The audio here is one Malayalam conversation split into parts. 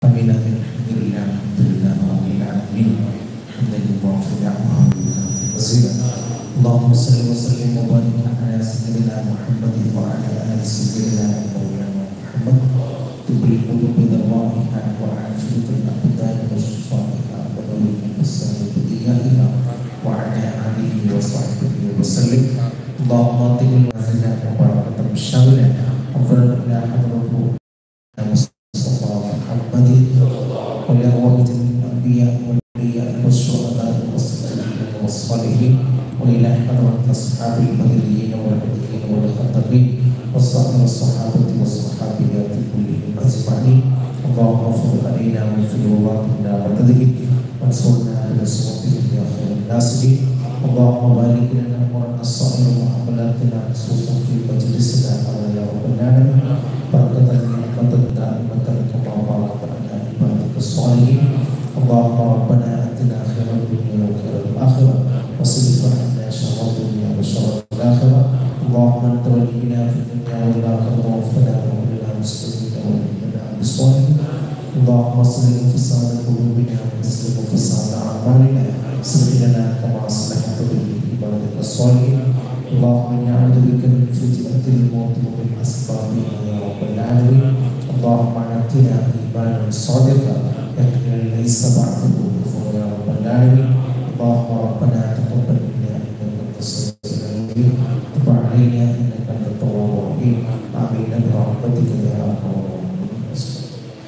آمين آمين الحمد لله الحمد لله رب العالمين حمدا يوافي نعمه ويكافئ مزيدا اللهم صل وسلم وبارك على سيدنا محمد وعلى ال سيدنا مولانا محمد طب القلوب ضوائها وعافيه الابدان وشفائها ونور الابصار وضيائها وعلى اله وصحبه وسلم اللهم اطل الوازن وبركه الشمل وفرنا حضره مصطفى محمد ولأرواح الأنبياء والأولياء والشهداء والصديقين والصالحين وإلى حضرة أصحاب البدريين والبدريين والخطبين وسائر الصحابة والصحابيات كلهم أجمعين اللهم اغفر علينا واغفر وباركنا وتدرك وانصرنا بنصرتك يا خير الناصرين اللهم بارك لنا ورنا الصائر وعملاتنا خصوصا في مجلسنا هذا يا رب العالمين بركة نعمة دائمة كما باركت على عبادك الصالحين اللهم ربنا اتنا خير الدنيا وخير الاخره واصرف عنا شر الدنيا وشر الاخره اللهم انت ولينا في الدنيا والاخره ووفنا وولنا مسلمين ولينا بالصالحين اللهم اصلح فساد قلوبنا واصلح فساد اعمالنا اصلح لنا كما اصلحت به عبادك الصالحين اللهم انا اعوذ بك من فتنه الموت ومن اسبابها يا رب العالمين اللهم اعطنا ايمانا صادقا يقين ليس بعده كفر يا رب العالمين اللهم ربنا تقبل منا انك انت السميع العليم تب علينا انك انت التواب الرحيم امين برحمتك يا ارحم الراحمين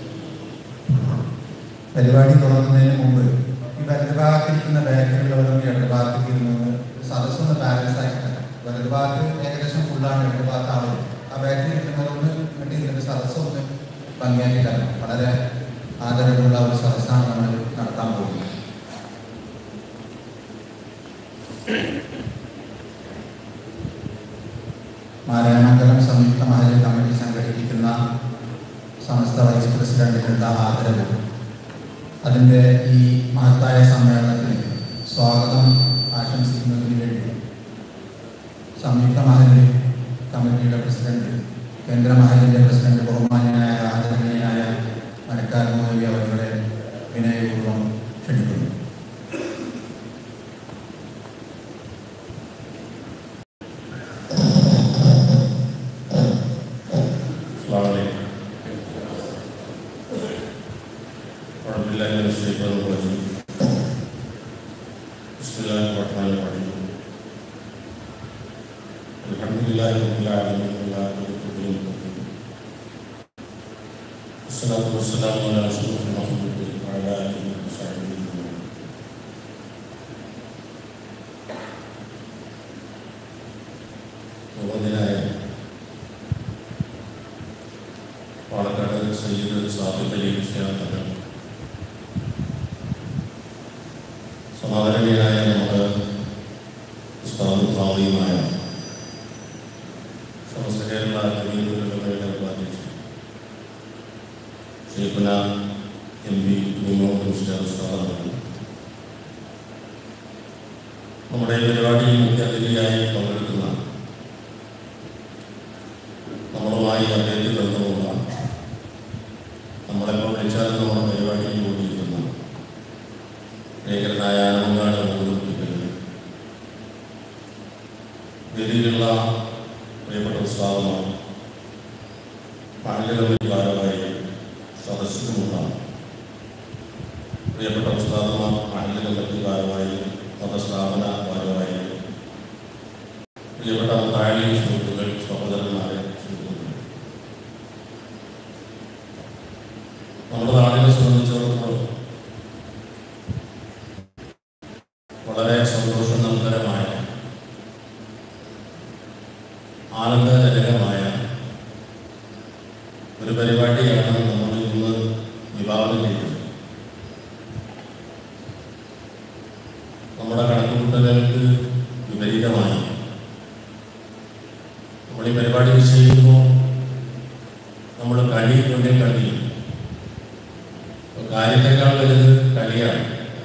പരിപാടി തുടങ്ങുന്നതിന് മുമ്പ് ഈ വലത് ഭാഗത്തിരിക്കുന്ന ബാക്കിലുള്ളവരും ഇടത് ഭാഗത്തേക്ക് ഇരുന്ന് സദസ്സൊന്ന് ബാലൻസ് ആക്കിയിട്ട് വലത് ഭാഗത്ത് ഏകദേശം ഫുള്ളാണ് ഇടത് ഭാഗത്ത് ആളുകൾ ആ ബാക്കിൽ ഇരിക്കുന്നവരൊന്ന് ഇങ്ങോട്ട് ഇരുന്നിട്ട് സദസ്സൊന്ന് ഭംഗിയാക്കി തരണം വളരെ ആദരവുള്ള ഒരു സദസ്സാണ് നമ്മൾ നടത്താൻ പോകുന്നത് മാരാമംഗലം സംയുക്ത മഹല്ല് കമ്മിറ്റി സംഘടിപ്പിക്കുന്ന സമസ്ത വൈസ് പ്രസിഡന്റിനുള്ള ആദരവ് അതിൻ്റെ ഈ മഹത്തായ സമ്മേളനത്തിന് സ്വാഗതം ആശംസിക്കുന്നതിന് വേണ്ടി സംയുക്ത മഹല്ല് കമ്മിറ്റിയുടെ പ്രസിഡന്റ് കേന്ദ്ര മഹലിൻ്റെ പ്രസിഡന്റ് ബഹുമാന്യനായ ആദരണീയനായ മരക്കാർ മോദി അവരുടെ വിനയപൂർവ്വം ക്ഷണിക്കുന്നു السلام عليكم أعوذ بالله من الشيطان الرجيم بسم الله الرحمن الرحيم الحمد لله رب العالمين والعاقبة للمتقين والصلاة والسلام على أشرف المخلوقين وعلى آله وصحبه أجمعين ബഹുമാന്യനായ പാലക്കാട് സയ്യിദ് സാദിഖ് അലി തങ്ങൾ സമാധാനീയനായ നമ്മുടെ ഉസ്താദും സ്വാമിയുമായ സമസ്ത കേരള ജമീയത്തുലമയുടെ ഉപാധ്യക്ഷൻ ഷെയ്ഖുന എം പി മുഹമ്മദ് മുസ്ലിം ഉസ്താദാണ് നമ്മുടെ ഈ പരിപാടിയിൽ മുഖ്യാതിഥിയായി പങ്കെടുക്കുന്ന നമ്മളുമായി അദ്ദേഹത്തിൽ ബന്ധമുള്ള നമ്മളെപ്പോൾ വിളിച്ചാലും നമ്മുടെ പരിപാടിയിൽ കൂടിയിരിക്കുന്ന ഭയങ്കരനായ ആനന്ദാണ് ഓർമ്മിപ്പിക്കുന്നത് വേദിയിലുള്ള പ്രിയപ്പെട്ട ഉത്സാഹമാണ് പാണ്ഡ്യകമ്മിറ്റി ഭാരമായി സദസ്സിനുമുള്ള പ്രിയപ്പെട്ട ഉസ്താദമാർ പാണ്ഡ്യകമ്മിറ്റി ഭാരമായി മതസ്ഥാപന ഭാരമായി പ്രിയപ്പെട്ട താഴെ സുഹൃത്തുക്കൾ സഹോദരന്മാരെ സുഹൃത്തുക്കൾ നമ്മുടെ നാടിനെ സംബന്ധിച്ചിടത്തോളം വളരെ സന്തോഷനന്ദരമായ ആനന്ദജനകമായ ഒരു പരിപാടിയാണ് നമ്മൾ ഇന്ന് വിഭാവനം ചെയ്തത് നമ്മുടെ കണക്കുകൂട്ടലുകൾക്ക് വിപരീതമായി നമ്മൾ ഈ പരിപാടി നിശ്ചയിക്കുമ്പോൾ നമ്മൾ കളി കൊണ്ടേ കളി കാര്യത്തെക്കാൾ വലുത് കളിയാണ്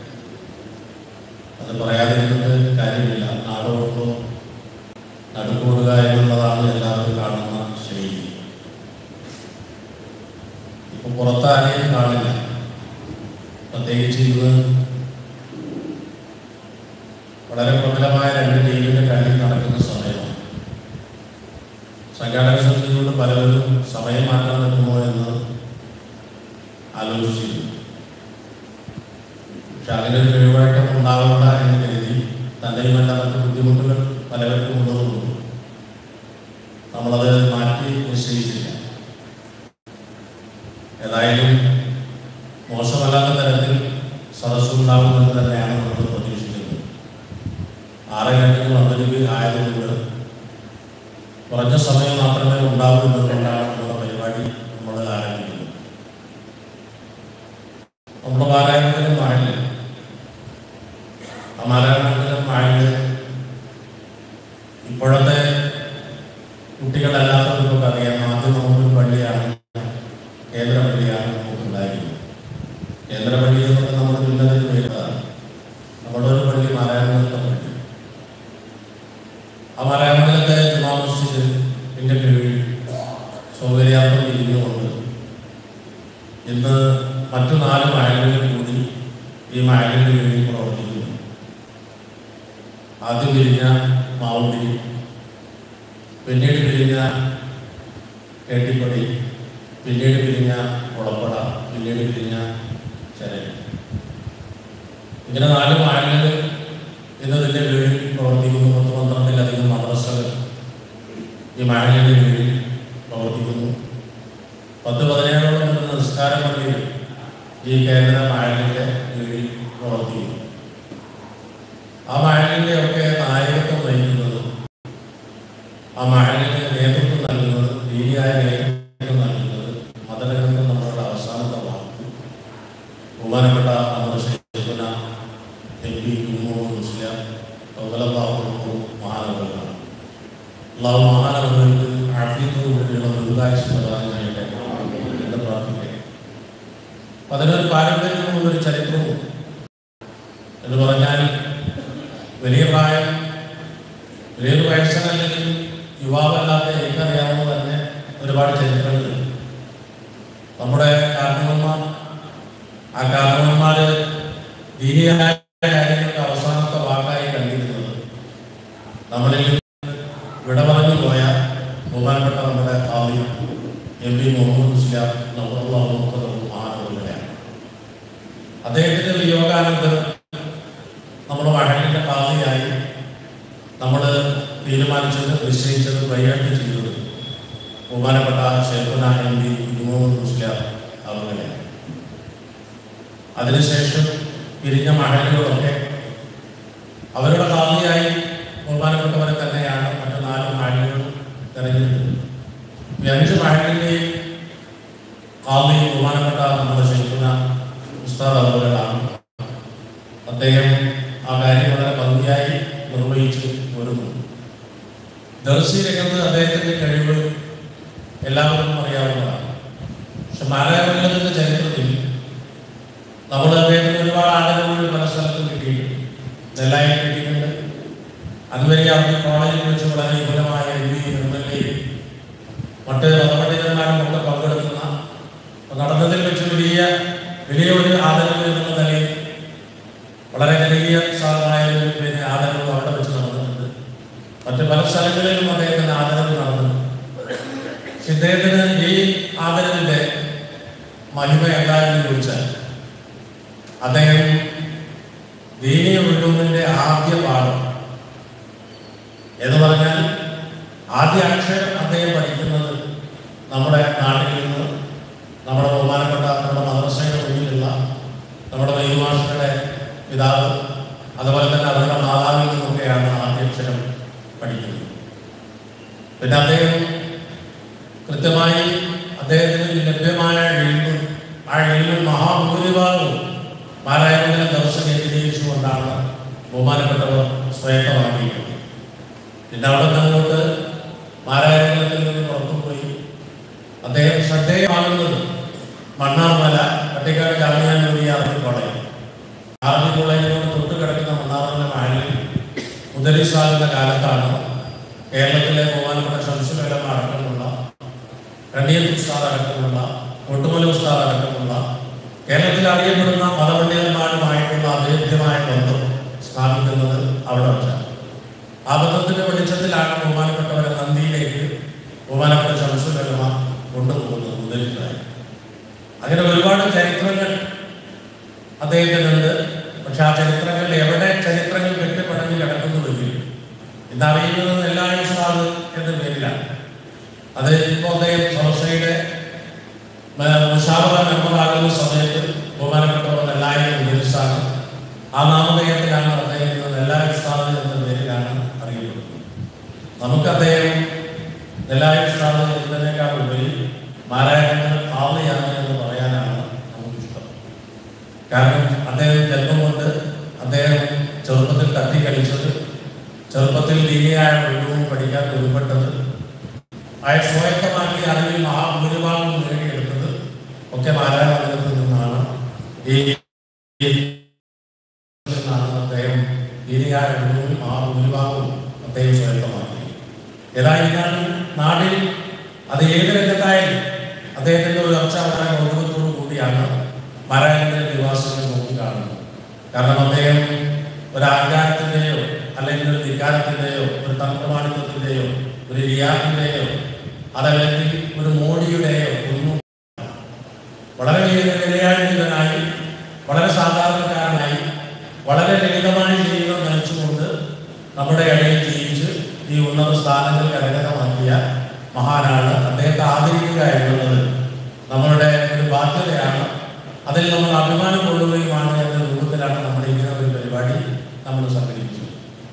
അത് പറയാതിരുന്നത് കാര്യമില്ല നാടോടുമ്പോൾ നടുക്കൂടുക എന്നുള്ളതാണ് എല്ലാവരും കാണുന്ന ശൈലി അപ്പോൾ പുറത്താരെയും കാണില്ല പ്രത്യേകിച്ച് ഇന്ന് വളരെ പ്രബലമായ രണ്ട് ടീമിന്റെ കളി നടക്കുന്ന സമയമാണ് സംഘാടക സമിതിയോട് പലവരും സമയം മാറ്റാൻ പറ്റുമോ എന്ന് ആലോചിച്ചിരുന്നു പക്ഷെ അതിനൊരു കഴിവായിട്ടും ഉണ്ടാവണ്ട എന്ന് കരുതി തൻ്റെയും അല്ലാത്ത ബുദ്ധിമുട്ടുകൾ പലവർക്കും ഉള്ളതുകൊണ്ട് നമ്മളത് മാറ്റി നിശ്ചയിച്ചില്ല ഏതായാലും മോശമല്ലാത്ത തരത്തിൽ സദസ്സുണ്ടാകുമെന്ന് തന്നെയാണ് നമ്മൾ പ്രതീക്ഷിക്കുന്നത് ആറ് രണ്ടിന് വന്നൊരു ആയതുകൊണ്ട് കുറഞ്ഞ സമയം മാത്രമേ ഉണ്ടാവൂ എന്നതുകൊണ്ടാണ് നമ്മുടെ പരിപാടി നമ്മൾ ആരംഭിക്കുന്നത് നമ്മുടെ പാരായണത്തിലും മഴയില്ല ആ പാരായണത്തിലും മഴയില് ഇപ്പോഴത്തെ കുട്ടികളല്ലാത്തവർക്കൊക്കെ അറിയാം ആദ്യം നമുക്കൊരു പള്ളിയാണ് കേന്ദ്ര പള്ളിയാണ് നമുക്കുണ്ടായിരുന്നത് കേന്ദ്ര പള്ളി എന്നൊക്കെ നമ്മുടെ ജില്ലയിൽ വരുന്നതാണ് നമ്മുടെ ഒരു പള്ളി മാരായണത്തെ പള്ളി ആ മാരായണത്തെ ജുമാ മസ്ജിദ് എൻ്റെ കീഴിൽ സൗകര്യാർത്ഥം ഇരിക്കുന്നുണ്ട് ഇന്ന് മറ്റു നാല് മഴകളിൽ കൂടി ഈ മഴകളിൽ കീഴിൽ പ്രവർത്തിക്കുന്നു ആദ്യം പിരിഞ്ഞ മാവുണ്ടിരി പിന്നീട് പിരിഞ്ഞ കേട്ടിപ്പടി പിന്നീട് പിരിഞ്ഞ ഉളപ്പട പിന്നീട് പിരിഞ്ഞ ചരൽ ഇങ്ങനെ നാല് മാലിന്യങ്ങൾ എന്നതിൻ്റെ കീഴിൽ പ്രവർത്തിക്കുന്നു പത്ത് പന്ത്രണ്ടിലധികം മദ്രസകൾ ഈ മാലിന്യൻ്റെ കീഴിൽ പ്രവർത്തിക്കുന്നു പത്ത് പതിനേഴോളം വരുന്ന നിസ്കാര പള്ളികൾ ഈ കേന്ദ്ര മാലിന്യൻ്റെ കീഴിൽ പ്രവർത്തിക്കുന്നു ആ മാലിന്യൻ്റെ ഒക്കെ നായകത്വം വഹിക്കുന്നത് ആ മാലിന്യത്തിന് നേതൃത്വം നൽകുന്നത് ദീനിയായ നേതൃത്വം നൽകുന്നത് മതരംഗത്ത് നമ്മളുടെ അവസാനത്തെ വാക്ക് ബഹുമാനപ്പെട്ട നമ്മുടെ ശേഖന എം പി കുഞ്ഞുമോഹൻ മുസ്ലിം റബലല്ലാഹു മഹാനവകളാണ് അള്ളാഹു മഹാനവകൾക്ക് ആഫീത്തോടുകൂടിയുള്ള ദീർഘായുസ് പ്രദാനം ചെയ്യട്ടെ എന്ന് പ്രാർത്ഥിക്കട്ടെ അപ്പൊ അതിനൊരു പാരമ്പര്യവും ഒരു ചരിത്രവും എന്ന് പറഞ്ഞാൽ വലിയ പ്രായം വലിയൊരു വയസ്സനല്ലെങ്കിൽ യുവാവല്ലാത്ത എനിക്കറിയാവുന്ന തന്നെ ഒരുപാട് ചരിത്രങ്ങളുണ്ട് നമ്മുടെ കാരണവന്മാർ ആ കാരണവന്മാര് ദീനിയായ കാര്യങ്ങൾക്ക് അവസാനത്തെ വാക്കായി കണ്ടിരുന്നത് നമ്മളിൽ വിട പറഞ്ഞു പോയ ബഹുമാനപ്പെട്ട നമ്മുടെ ആവി എം പി മുഹമ്മദ് മുസ്ലിം മഹാനവരുടെയാണ് അദ്ദേഹത്തിന്റെ വിയോഗാനന്തരം നമ്മുടെ മഴലിന്റെ പാതയായി നമ്മൾ തീരുമാനിച്ചത് നിശ്ചയിച്ചത് കൈകാര്യം ചെയ്തത് ബഹുമാനപ്പെട്ട ഷെയ്ഖുന എം പി മുഹമ്മദ് മുസ്ലിം അവരുടെ അതിനുശേഷം പിരിഞ്ഞ മഴലുകളൊക്കെ അവരുടെ പാതയായി ബഹുമാനപ്പെട്ടവരെ തന്നെയാണ് മറ്റു നാല് മഴലുകൾ തെരഞ്ഞെടുത്തത് ഈ അഞ്ച് മഴലിൻ്റെയും കാവി ബഹുമാനപ്പെട്ട നമ്മുടെ ഷെയ്ഖുന ഉസ്താദ് അവരുകളാണ് അദ്ദേഹം ആ കാര്യം വളരെ ഭംഗിയായി നിർവഹിച്ചു വരുന്നു ദർശി രംഗത്ത് അദ്ദേഹത്തിന്റെ കഴിവ് എല്ലാവർക്കും അറിയാവുന്നതാണ് പക്ഷെ മാരായമംഗലത്തിന്റെ ചരിത്രത്തിൽ നമ്മൾ അദ്ദേഹത്തിന് ഒരുപാട് ആദരവുകൾ പല സ്ഥലത്തും കിട്ടിയിട്ടുണ്ട് നെല്ലായിൽ കിട്ടിയിട്ടുണ്ട് അതുവരെ അവർക്ക് കോളേജിൽ വെച്ച് വളരെ വിപുലമായ എം പിയും എം എൽ എയും മറ്റ് മതപണ്ഡിതന്മാരും ഒക്കെ പങ്കെടുക്കുന്ന നടന്നതിൽ വെച്ച് വലിയ വലിയ ഒരു ആദരവ് എന്നുള്ള നിലയിൽ വളരെ ജനകീയ സാധനമായ ഒരു പിന്നെ ആദരവ് അവിടെ വെച്ച് നടന്നിട്ടുണ്ട് മറ്റ് പല സ്ഥലങ്ങളിലും അദ്ദേഹത്തിന് ആദരവ് നടന്നു പക്ഷെ ഇദ്ദേഹത്തിന് ഈ ആദരവിന്റെ മഹിമ എന്താണെന്ന് ചോദിച്ചാൽ അദ്ദേഹം ദീനീയ ഉള്ളൂരിന്റെ ആദ്യ പാഠം എന്ന് പറഞ്ഞാൽ ആദ്യ അക്ഷരം അദ്ദേഹം പഠിക്കുന്നത് നമ്മുടെ നാട്ടിൽ നിന്ന് നമ്മുടെ ബഹുമാനപ്പെട്ട നമ്മുടെ മദ്രസയുടെ മുന്നിലുള്ള നമ്മുടെ വൈദ്യമാഷയുടെ പിതാവ് അതുപോലെ തന്നെ അവരുടെ മാതാവിൽ നിന്നൊക്കെയാണ് ആദ്യാക്ഷരം പഠിക്കുന്നത് പിന്നെ അദ്ദേഹം കൃത്യമായി അദ്ദേഹത്തിന് ലഭ്യമായ എഴുതും ആ എഴുതും മഹാഭൂരിഭാഗവും നാരായണനെ ദർശനം കേന്ദ്രീകരിച്ചുകൊണ്ടാണ് ബഹുമാനപ്പെട്ടവർ സ്വായത്തമാക്കിയിട്ടുള്ളത് പിന്നെ അവിടെ അങ്ങോട്ട് നാരായണത്തിൽ നിന്ന് പുറത്തുപോയി അദ്ദേഹം ശ്രദ്ധേയമാകുന്നത് മണ്ണാർമല പട്ടിക്കാട് ജാമ്യാനൂരി ആർമി കോളേജ് ആർമി കോളേജിനോട് തൊട്ട് കിടക്കുന്ന മണ്ണാർമല മഴയിൽ മുതലിസാകുന്ന കാലത്താണ് കേരളത്തിലെ ബഹുമാനപ്പെട്ട ശംസുലം അടക്കമുള്ള റണിയത്ത് ഉസ്താദ് അടക്കമുള്ള ഒട്ടുമല ഉസ്താദ് അടക്കമുള്ള കേരളത്തിൽ അറിയപ്പെടുന്ന മതപണ്ഡിതന്മാരുമായിട്ടുള്ള അഭേദ്യമായ ബന്ധം സ്ഥാപിക്കുന്നത് അവിടെ വെച്ചാണ് ആ ബന്ധത്തിന്റെ വെളിച്ചത്തിലാണ് ബഹുമാനപ്പെട്ടവരെ നന്ദിയിലേക്ക് ബഹുമാനപ്പെട്ട ശംസുലമ കൊണ്ടുപോകുന്നത് ഉദ്ദേശിച്ചതായി അങ്ങനെ ഒരുപാട് ചരിത്രങ്ങൾ അദ്ദേഹത്തിനുണ്ട് പക്ഷെ ആ ചരിത്രങ്ങൾ എവിടെ ചരിത്രങ്ങൾ കെട്ടിപ്പടഞ്ഞ് കിടക്കുന്നുവെങ്കിൽ ഇന്നറിയുന്നത് എല്ലാ ഉസ്താദ് എന്ന പേരിലാണ് അത് ഇപ്പോൾ അദ്ദേഹം സംസ്ഥയുടെ മുഷാവറ മെമ്പറാകുന്ന സമയത്ത് ബഹുമാനപ്പെട്ടവർ എല്ലാവരും ഉദ്ദേശിച്ചാണ് ആ നാമധേയത്തിലാണ് അദ്ദേഹം ഇന്ന് എല്ലാ ഉസ്താദ് എന്ന പേരിലാണ് അറിയപ്പെടുന്നത് നമുക്ക് അദ്ദേഹം എല്ലാ ഉസ്താദ് എന്നതിനേക്കാൾ ഉപരി നാരായണന് ആളെയാണ് എന്ന് പറയാനാണ് നമുക്കിഷ്ടം കാരണം അദ്ദേഹം ജന്മം കൊണ്ട് അദ്ദേഹം ചെറുപ്പത്തിൽ തട്ടിക്കളിച്ചത് ചെറുപ്പത്തിൽ ദീനിയായ ഒഴിവും പഠിക്കാൻ ഉൾപ്പെട്ടത് അയാൾ സ്വായത്തമാക്കി അറിവിൽ മഹാഭൂരിഭാഗം നേടിയെടുത്തത് ഒക്കെ നാരായണത്തിൽ നിന്നാണ് ഈ ഈ നിന്നാണ് അദ്ദേഹം ദീനിയായ ഒഴിവും മഹാഭൂരിഭാഗവും അദ്ദേഹം സ്വായത്തമാക്കി ഏതായിരുന്നാലും നാടിൽ അത് ഏത് രംഗത്തായാലും അദ്ദേഹത്തിന്റെ ഉയർച്ച വളരെ ഗൗരവത്തോടു കൂടിയാണ് നാരായണന്റെ നിവാസികൾ നോക്കിക്കാണുന്നത് കാരണം അദ്ദേഹം ഒരു ആചാരത്തിന്റെയോ അല്ലെങ്കിൽ ഒരു ധികാരത്തിന്റെയോ ഒരു തന്ത്രമാണിത്വത്തിന്റെയോ ഒരു റിയാത്തിന്റെയോ അതല്ലെങ്കിൽ ഒരു മോഡിയുടെയോ ഒന്നും വളരെ നിലയാളിതനായി വളരെ സാധാരണക്കാരനായി വളരെ ലളിതമായ ജീവിതം നയിച്ചുകൊണ്ട് നമ്മുടെ ഇടയിൽ ജീവിച്ച് ഈ ഉന്നത സ്ഥാനങ്ങൾ കരകതമാക്കിയ മഹാനാണ് അദ്ദേഹത്തെ ആദരിക്കുക എന്നുള്ളത് നമ്മളുടെ ഒരു ബാധ്യതയാണ് അതിൽ നമ്മൾ അഭിമാനം കൊള്ളുകയുമാണ് എന്ന രൂപത്തിലാണ് നമ്മൾ ഇങ്ങനെ ഒരു പരിപാടി നമ്മൾ സംഘടിപ്പിച്ചത്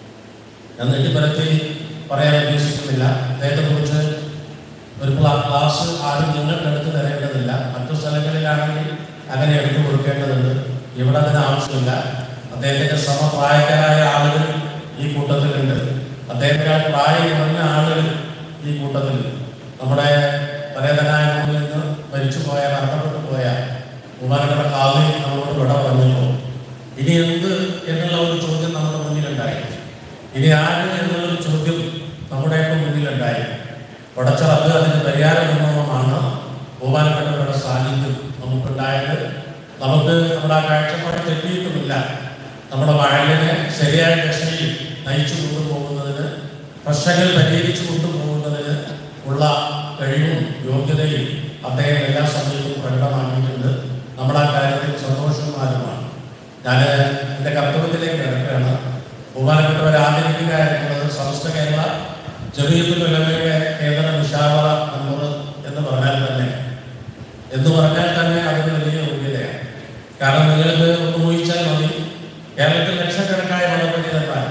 ഞാൻ നെറ്റിപ്പരത്തി പറയാൻ ഉദ്ദേശിക്കുന്നില്ല അദ്ദേഹത്തെ കുറിച്ച് ഒരു ക്ലാ- ക്ലാസ് ആരും നിങ്ങൾക്ക് എടുത്തു തരേണ്ടതില്ല മറ്റു സ്ഥലങ്ങളിലാണെങ്കിൽ അങ്ങനെ എടുത്തു കൊടുക്കേണ്ടതുണ്ട് ഇവിടെ അതിന് ആവശ്യമില്ല അദ്ദേഹത്തിന്റെ സമപ്രായക്കാരായ ആളുകൾ ഈ കൂട്ടത്തിലുണ്ട് അദ്ദേഹത്തിനേക്കാൾ പ്രായം കുറഞ്ഞ ആളുകൾ ഈ കൂട്ടത്തിലുണ്ട് നമ്മുടെ പരേതനായ നമ്മിൽ നിന്ന് മരിച്ചുപോയ മരണപ്പെട്ടു പോയ ബഹുമാനപ്പെട്ട കാവി നമ്മളോട് വിട പറഞ്ഞപ്പോൾ ഇനി എന്ത് എന്നുള്ള ഒരു ചോദ്യം നമ്മുടെ മുന്നിലുണ്ടായി ഇനി ആര് എന്നുള്ളൊരു ചോദ്യം നമ്മുടെയൊക്കെ മുന്നിലുണ്ടായി ഉടച്ച റബ്ബ് അതിന് പരിഹാരമുന്നമാണ് ബഹുമാനപ്പെട്ടവരുടെ സാന്നിധ്യം നമുക്കുണ്ടായത് നമുക്ക് നമ്മുടെ ആ കാഴ്ചപ്പാട് തെറ്റിയിട്ടുമില്ല നമ്മുടെ വഴലിനെ ശരിയായ ദിശയിൽ നയിച്ചു കൊണ്ടുപോകുന്നതിന് പ്രശ്നങ്ങൾ പരിഹരിച്ചു കൊണ്ടുപോകുന്നതിന് ഉള്ള കഴിവും യോഗ്യതയും അദ്ദേഹം എല്ലാ സമയത്തും പ്രകടമാക്കിയിട്ടുണ്ട് നമ്മുടെ ആ കാര്യത്തിൽ സന്തോഷവാനുമാണ് ഞാൻ എൻ്റെ കർത്തവ്യത്തിലേക്ക് കിടക്കുകയാണ് ബഹുമാനപ്പെട്ടവരെ ആദരിക്കുക എന്നുള്ളത് സമസ്ത കേരള ജമീയത്തുൽ ഉലമയുടെ കേന്ദ്ര മുഷാവറ നമ്പർ എന്ന് പറഞ്ഞാൽ തന്നെ എന്ന് പറഞ്ഞാൽ തന്നെ അതൊരു വലിയ യോഗ്യതയാണ് കാരണം നിങ്ങൾക്ക് ഒന്ന് ഊഹിച്ചാൽ മതി കേരളത്തിൽ ലക്ഷക്കണക്കായ മതപണ്ഡിതന്മാർ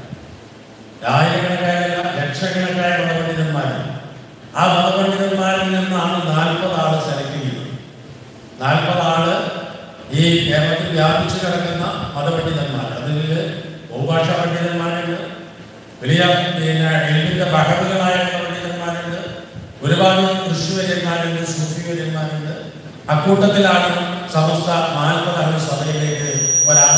ആയിരക്കണക്കായ ലക്ഷക്കണക്കായ മതപണ്ഡിതന്മാർ ആ മതപണ്ഡിതന്മാരിൽ നിന്നാണ് നാൽപ്പത് ആള് സെലക്ട് ചെയ്യുന്നത് നാൽപ്പത് ആള് ഈ കേരളത്തിൽ വ്യാപിച്ചു കിടക്കുന്ന മതപണ്ഡിതന്മാർ അതിൽ ബഹുഭാഷാ പണ്ഡിതന്മാരുണ്ട് വലിയ പിന്നെ എഴുതിന്റെ ബഹബുകളായ പണ്ഡിതന്മാരുണ്ട് ഒരുപാട് ഋഷിവര്യന്മാരുണ്ട് സൂഫിവര്യന്മാരുണ്ട് അക്കൂട്ടത്തിലാണ് സമസ്ത നാൽപ്പത് അംഗ സഭയിലേക്ക് ഒരാൾ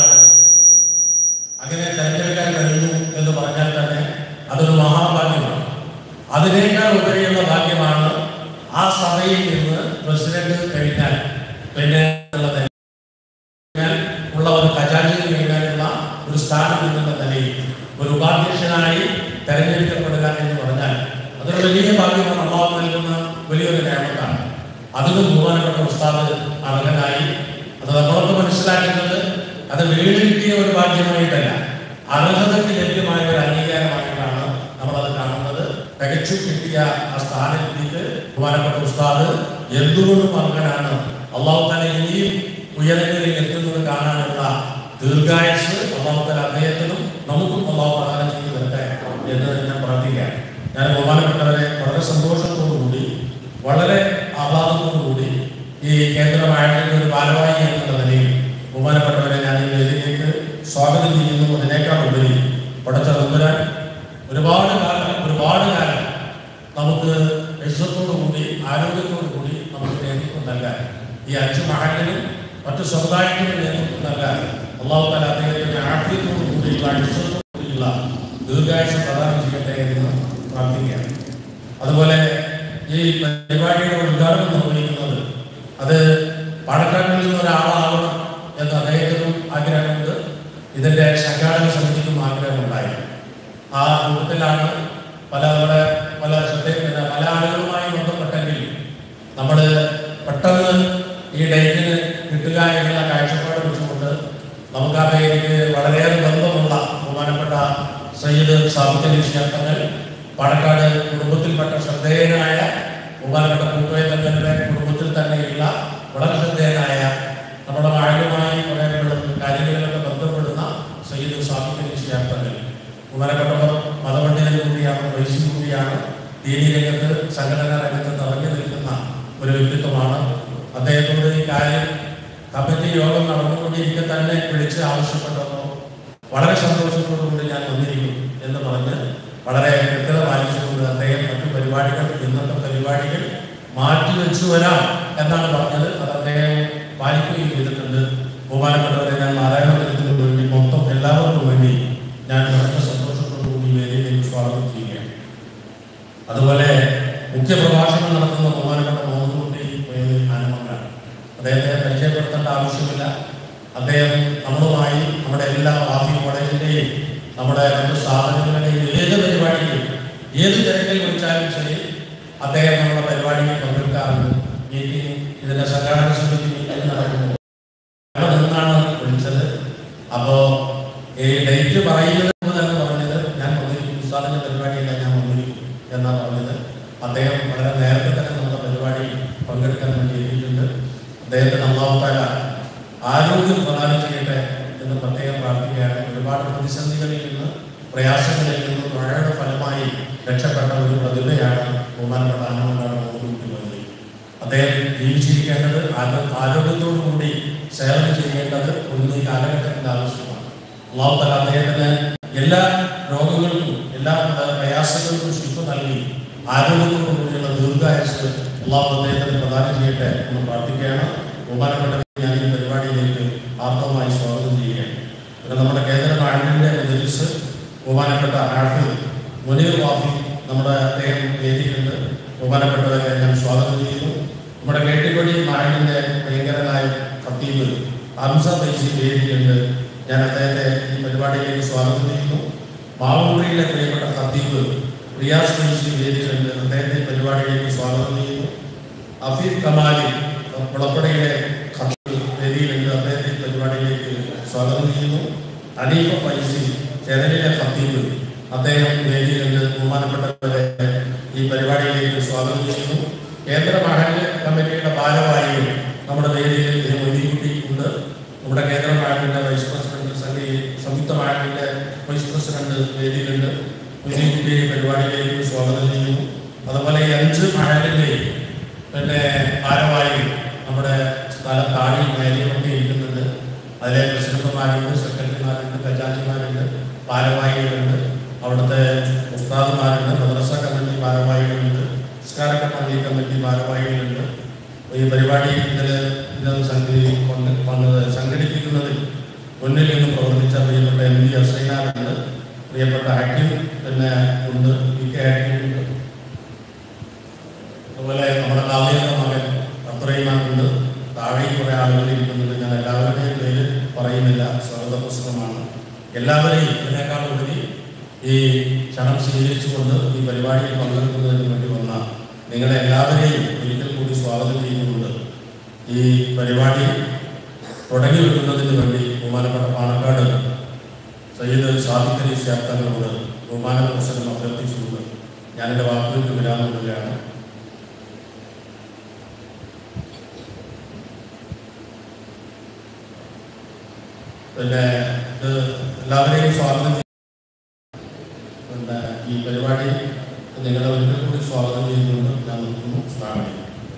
അങ്ങനെ തെരഞ്ഞെടുക്കാൻ കഴിഞ്ഞു എന്ന് പറഞ്ഞാൽ തന്നെ അതൊരു മഹാഭാഗ്യമാണ് അതിനേക്കാൾ ഉപരിയുള്ള ഭാഗ്യമാണ് ആ സഭയിൽ നിന്ന് പ്രസിഡന്റ് കഴിഞ്ഞാൽ പിന്നെ ഉള്ള കഴിഞ്ഞാൽ ഉള്ള ഒരു ഖജാൻജി കഴിഞ്ഞാലുള്ള ഒരു സ്ഥാനം എന്നുള്ള നിലയിൽ ഒരു ഉപാധ്യക്ഷനായി തെരഞ്ഞെടുക്കപ്പെടുക എന്ന് പറഞ്ഞാൽ അതൊരു വലിയ ഭാഗ്യമാണ് അള്ളാഹു നൽകുന്ന വലിയൊരു നേമത്താണ് അതിലും ബഹുമാനപ്പെട്ട ഉസ്താദ് അർഹനായി അത് നമ്മളൊക്കെ മനസ്സിലാക്കുന്നത് അത് വീട് കിട്ടിയ ഒരു ഭാഗ്യമായിട്ടല്ല അർഹതയ്ക്ക് ലഭ്യമായ ഒരു അംഗീകാരമായിട്ടാണ് നമ്മളത് കാണുന്നത് തികച്ചു കിട്ടിയ ആ സ്ഥാനത്തേക്ക് ബഹുമാനപ്പെട്ട ഉസ്താദ് എന്തുകൊണ്ടും അർഹനാണ് അള്ളാഹു തന്നെ ഇനിയും ഉയരങ്ങളിൽ എത്തുന്നത് കാണാനുള്ള ദീർഘായുസ് അള്ളാഹു തല അദ്ദേഹത്തിനും നമുക്കും അള്ളാഹു പ്രദാനം ചെയ്തു തരട്ടെ എന്ന് ഞാൻ പ്രാർത്ഥിക്കാം ഞാൻ ബഹുമാനപ്പെട്ടവരെ വളരെ സന്തോഷത്തോടു കൂടി വളരെ ആഹ്ലാദത്തോടു കൂടി ഈ കേന്ദ്രമായിട്ടുള്ള ഒരു ഭാരവാഹി എന്നുള്ള നിലയിൽ ബഹുമാനപ്പെട്ടവരെ ഞാൻ ഈ വേദിയിലേക്ക് സ്വാഗതം ചെയ്യുന്നു അതിനേക്കാൾ ഉപരി പടച്ച നമ്പുരാൻ ഒരുപാട് കാലം ഒരുപാട് കാലം നമുക്ക് വിശ്വത്തോടു കൂടി ആരോഗ്യത്തോടു കൂടി നമുക്ക് നേതൃത്വം നൽകാൻ ഈ അഞ്ച് മഹലിനും മറ്റു സമുദായത്തിനും നേതൃത്വം നൽകാൻ അള്ളാഹു താല അദ്ദേഹത്തിന്റെ ആഫ്യത്തോടു കൂടിയുള്ള വിശ്വത്തോടു കൂടിയുള്ള ദീർഘായുഷ പ്രദാനം ചെയ്യട്ടെ എന്ന് പ്രാർത്ഥിക്കുകയാണ് അതുപോലെ ഈ പരിപാടിയുടെ ഉദ്ഘാടനം നിർവഹിക്കുന്നത് സംഘാടക സമിതിക്കും ആഗ്രഹമുണ്ടായി ആ കൂട്ടത്തിലാണ് പല നമ്മുടെ പല ശ്രദ്ധ പിന്നെ പല ആളുകളുമായി ബന്ധപ്പെട്ടെങ്കിൽ നമ്മൾ പെട്ടെന്ന് ഈ ഡേറ്റിന് കിട്ടുക എന്നുള്ള കാഴ്ചപ്പാട് വെച്ചുകൊണ്ട് നമുക്ക് ആ പേരിക്ക് വളരെയേറെ ബന്ധമുള്ള ബഹുമാനപ്പെട്ട സയ്യിദ് സാബിത്തലി ശാസ്ത്രങ്ങൾ പാലക്കാട് കുടുംബത്തിൽപ്പെട്ട ശ്രദ്ധേയനായ ബഹുമാനപ്പെട്ട കൂട്ടുവേദങ്ങളുടെ കുടുംബത്തിൽ തന്നെയുള്ള വളരെ ശ്രദ്ധേയനായ നമ്മുടെ വാഴലുമായി കുറേ കാര്യങ്ങളിലൊക്കെ ബന്ധപ്പെടുന്ന സയ്യിദ് സാബിത്തലി ശാസ്ത്രങ്ങൾ ബഹുമാനപ്പെട്ടവർ മതപണ്ഡിതൻ കൂടിയാണ് വൈസി കൂടിയാണ് ദീനി രംഗത്ത് സംഘടനാ രംഗത്ത് നിറഞ്ഞു നിൽക്കുന്ന ഒരു വ്യക്തിത്വമാണ് അദ്ദേഹത്തോട് ഈ കാര്യം കമ്മിറ്റി യോഗം നടന്നുകൊണ്ടിരിക്കെ തന്നെ വിളിച്ച് ആവശ്യപ്പെട്ടപ്പോൾ വളരെ സന്തോഷത്തോടുകൂടി ഞാൻ വന്നിരിക്കും എന്ന് പറഞ്ഞ് വളരെ വ്യക്തത പാലിച്ചുകൊണ്ട് അദ്ദേഹം മറ്റു പരിപാടികൾ ഇന്നത്തെ പരിപാടികൾ മാറ്റി വെച്ചു വരാം എന്നാണ് പറഞ്ഞത് അത് അദ്ദേഹം പാലിക്കുകയും ചെയ്തിട്ടുണ്ട് ബഹുമാനപ്പെട്ടവരെ ഞാൻ നാരായണത്തിന് വേണ്ടി മൊത്തം എല്ലാവർക്കും വേണ്ടി ഞാൻ വളരെ സന്തോഷത്തോടുകൂടി വേദിയിലേക്ക് സ്വാഗതം ചെയ്യുകയാണ് അതുപോലെ മുഖ്യ പ്രഭാഷണം നടത്തുന്ന ബഹുമാനപ്പെട്ട മുഹമ്മദ് കുട്ടി ആനന്ദമാണ് അദ്ദേഹത്തെ പരിചയപ്പെടുത്തേണ്ട ആവശ്യമില്ല അദ്ദേഹം നമ്മളുമായി നമ്മുടെ എല്ലാ വാഫി കോളേജിൻ്റെയും നമ്മുടെ മറ്റു സ്ഥാപനങ്ങളുടെയും ഏത് പരിപാടിക്കും ഏത് തിരക്കിൽ വിളിച്ചാലും ശരി അദ്ദേഹം നമ്മുടെ പരിപാടിയിൽ പങ്കെടുക്കാറുണ്ട് മീറ്റിംഗ് ഇതിന്റെ സംഘാടക സമിതി മീറ്റിംഗ് നടക്കുന്നു അവിടെ നിന്നാണ് വിളിച്ചത് അപ്പോ ഈ ഡേറ്റ് പറയുന്നത് മുമ്പ് തന്നെ പറഞ്ഞത് ഞാൻ വന്നിരിക്കും ഉസ്താദിന്റെ പരിപാടിയല്ല ഞാൻ വന്നിരിക്കും എന്നാണ് പറഞ്ഞത് അദ്ദേഹം വളരെ നേരത്തെ തന്നെ നമ്മുടെ പരിപാടിയിൽ പങ്കെടുക്കാൻ വേണ്ടി എത്തിയിട്ടുണ്ട് അദ്ദേഹത്തിന് അള്ളാഹുത്താല ആരോഗ്യം പ്രദാനം ചെയ്യട്ടെ എന്ന് പ്രത്യേകം പ്രാർത്ഥിക്കുകയാണ് ഒരുപാട് പ്രതിസന്ധികളിൽ നിന്ന് പ്രയാസങ്ങളിൽ നിന്ന് മഴയുടെ ഫലമായി രക്ഷപ്പെട്ട ഒരു പ്രതിഭയാണ് ബഹുമാനപ്പെട്ട ആനന്ദാണ് മോഹൻകുട്ടി അദ്ദേഹം ജീവിച്ചിരിക്കേണ്ടത് ആരോ- ആരോഗ്യത്തോടു കൂടി സേവനം ചെയ്യേണ്ടത് ഒന്ന് ഈ കാലഘട്ടത്തിന്റെ ആവശ്യമാണ് അള്ളാഹു തല അദ്ദേഹത്തിന് എല്ലാ രോഗങ്ങൾക്കും എല്ലാ പ്ര- പ്രയാസങ്ങൾക്കും ശിക്ഷ നൽകി ആരോഗ്യത്തോടു കൂടിയുള്ള ദീർഘായുസ് അള്ളാഹു അദ്ദേഹത്തിന് പ്രദാനം ചെയ്യട്ടെ എന്ന് പ്രാർത്ഥിക്കുകയാണ് ബഹുമാനപ്പെട്ട ഞാൻ ഈ പരിപാടിയിലേക്ക് ആർത്തവമായി സ്വാഗതം ചെയ്യുകയാണ് പിന്നെ നമ്മുടെ കേന്ദ്ര ഗവൺമെന്റിന്റെ മജലിസ് ബഹുമാനപ്പെട്ട ഹാഫിൽ മുനീർ വാഫി നമ്മുടെ അദ്ദേഹം വേദിയിലുണ്ട് ബഹുമാനപ്പെട്ടവരെ ഞാൻ സ്വാഗതം ചെയ്യുന്നു നമ്മുടെ കേട്ടിക്കൊടി നാടിന്റെ ഭയങ്കരനായ ഖത്തീബ് ഹംസ പൈസി വേദിയിലുണ്ട് ഞാൻ അദ്ദേഹത്തെ ഈ പരിപാടിയിലേക്ക് സ്വാഗതം ചെയ്യുന്നു മാവൂറിയിലെ പ്രിയപ്പെട്ട ഖത്തീബ് റിയാസ് പൈസി വേദിയിലുണ്ട് അദ്ദേഹത്തെ ഈ പരിപാടിയിലേക്ക് സ്വാഗതം ചെയ്യുന്നു അഫീഫ് കമാലി കുളപ്പടയിലെ ഖത്തീബ് വേദിയിലുണ്ട് അദ്ദേഹത്തെ ഈ പരിപാടിയിലേക്ക് സ്വാഗതം ചെയ്യുന്നു അനീഫ ഫൈസി ചെതലിലെ ഖത്തീബ് അദ്ദേഹം വേദിയിലുണ്ട് ബഹുമാനപ്പെട്ടവരെ ഈ പരിപാടിയിലേക്ക് സ്വാഗതം ചെയ്യുന്നു കേന്ദ്ര മഹല്ല് കമ്മിറ്റിയുടെ ഭാരവാഹികൾ നമ്മുടെ വേദിയിൽ മൊയ്തീൻകുട്ടി ഉണ്ട് നമ്മുടെ കേന്ദ്ര മഹലിന്റെ വൈസ് പ്രസിഡന്റ് സംഘി സംയുക്ത മഹലിന്റെ വൈസ് പ്രസിഡന്റ് വേദിയിലുണ്ട് മൊയ്തീൻകുട്ടി ഈ പരിപാടിയിലേക്ക് സ്വാഗതം ചെയ്യുന്നു അതുപോലെ ഈ അഞ്ച് മഹലിന്റെയും പിന്നെ ഭാരവാഹികൾ നമ്മുടെ സ്ഥല താഴെ മേലെയൊക്കെ ഇരിക്കുന്നുണ്ട് അതിലെ പ്രസിഡന്റുമാരുണ്ട് സെക്രട്ടറിമാരുണ്ട് ഖജാൻജിമാരുണ്ട് ഭാരവാഹികളുണ്ട് അവിടുത്തെ ഉസ്താദുമാരുണ്ട് മദ്രസ കമ്മിറ്റി ഭാരവാഹികളുണ്ട് സംസ്കാര കമ്മിറ്റി കമ്മിറ്റി ഭാരവാഹികളുണ്ട് ഈ പരിപാടി ഇതിൽ ഇത് സംഘടി കൊണ്ട് വന്നത് സംഘടിപ്പിക്കുന്നതിൽ മുന്നിൽ നിന്ന് പ്രവർത്തിച്ച പ്രിയപ്പെട്ട എം ഡി അസൈനാറുണ്ട് പ്രിയപ്പെട്ട ഹക്കീം പിന്നെ ഉണ്ട് പി കെ ഹക്കീം ഉണ്ട് അതുപോലെ നമ്മുടെ കാവ്യയുടെ മകൻ അത്രയുമാനുണ്ട് താഴെയും കുറെ ആളുകൾ ഇരിക്കുന്നുണ്ട് ഞാൻ എല്ലാവരുടെയും പേര് പറയുന്നില്ല സ്വാഗത പുസ്തകമാണ് എല്ലാവരെയും ഇതിനേക്കാൾ ഉപരി ഈ ക്ഷണം സ്വീകരിച്ചുകൊണ്ട് ഈ പരിപാടിയിൽ പങ്കെടുക്കുന്നതിന് വേണ്ടി വന്ന നിങ്ങളെ എല്ലാവരെയും ഒരിക്കൽ കൂടി സ്വാഗതം ചെയ്യുന്നുണ്ട് ഈ പരിപാടി തുടങ്ങി വെക്കുന്നതിന് വേണ്ടി ബഹുമാനപ്പെട്ട പാണക്കാട് സയ്യിദ് സാദിഖലി ശാസ്ത്രങ്ങളോട് ബഹുമാന പുസ്തകം അഭ്യർത്ഥിച്ചുകൊണ്ട് ഞാൻ എൻ്റെ വാക്കുകൾക്ക് വിരാമം കൊള്ളുകയാണ് പിന്നെ ഇത് എല്ലാവരെയും സ്വാഗതം ചെയ്യ- പിന്നെ ഈ പരിപാടി നിങ്ങളെ ഒരിക്കൽ കൂടി സ്വാഗതം ചെയ്യുന്നുണ്ട് ഞാൻ നിർത്തുന്നു സ്വാഗതം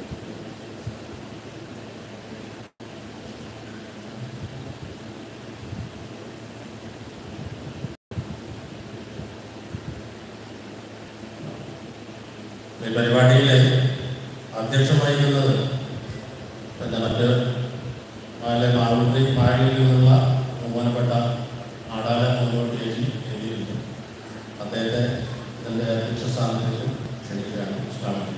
ഈ പരിപാടിയിൽ അധ്യക്ഷം വഹിക്കുന്നത് പിന്നെ മറ്റ് മാലെ മാവുണ്ടി മാഴിയിൽ നിന്നുള്ള ബഹുമാനപ്പെട്ട ആടാല മുന്നോട്ട് ചേച്ചി എഴുതിയിരുന്നു അദ്ദേഹത്തെ ഇതിൻ്റെ അധ്യക്ഷ സ്ഥാനത്തേക്ക് ക്ഷണിക്കുകയാണ് സ്വാഗതം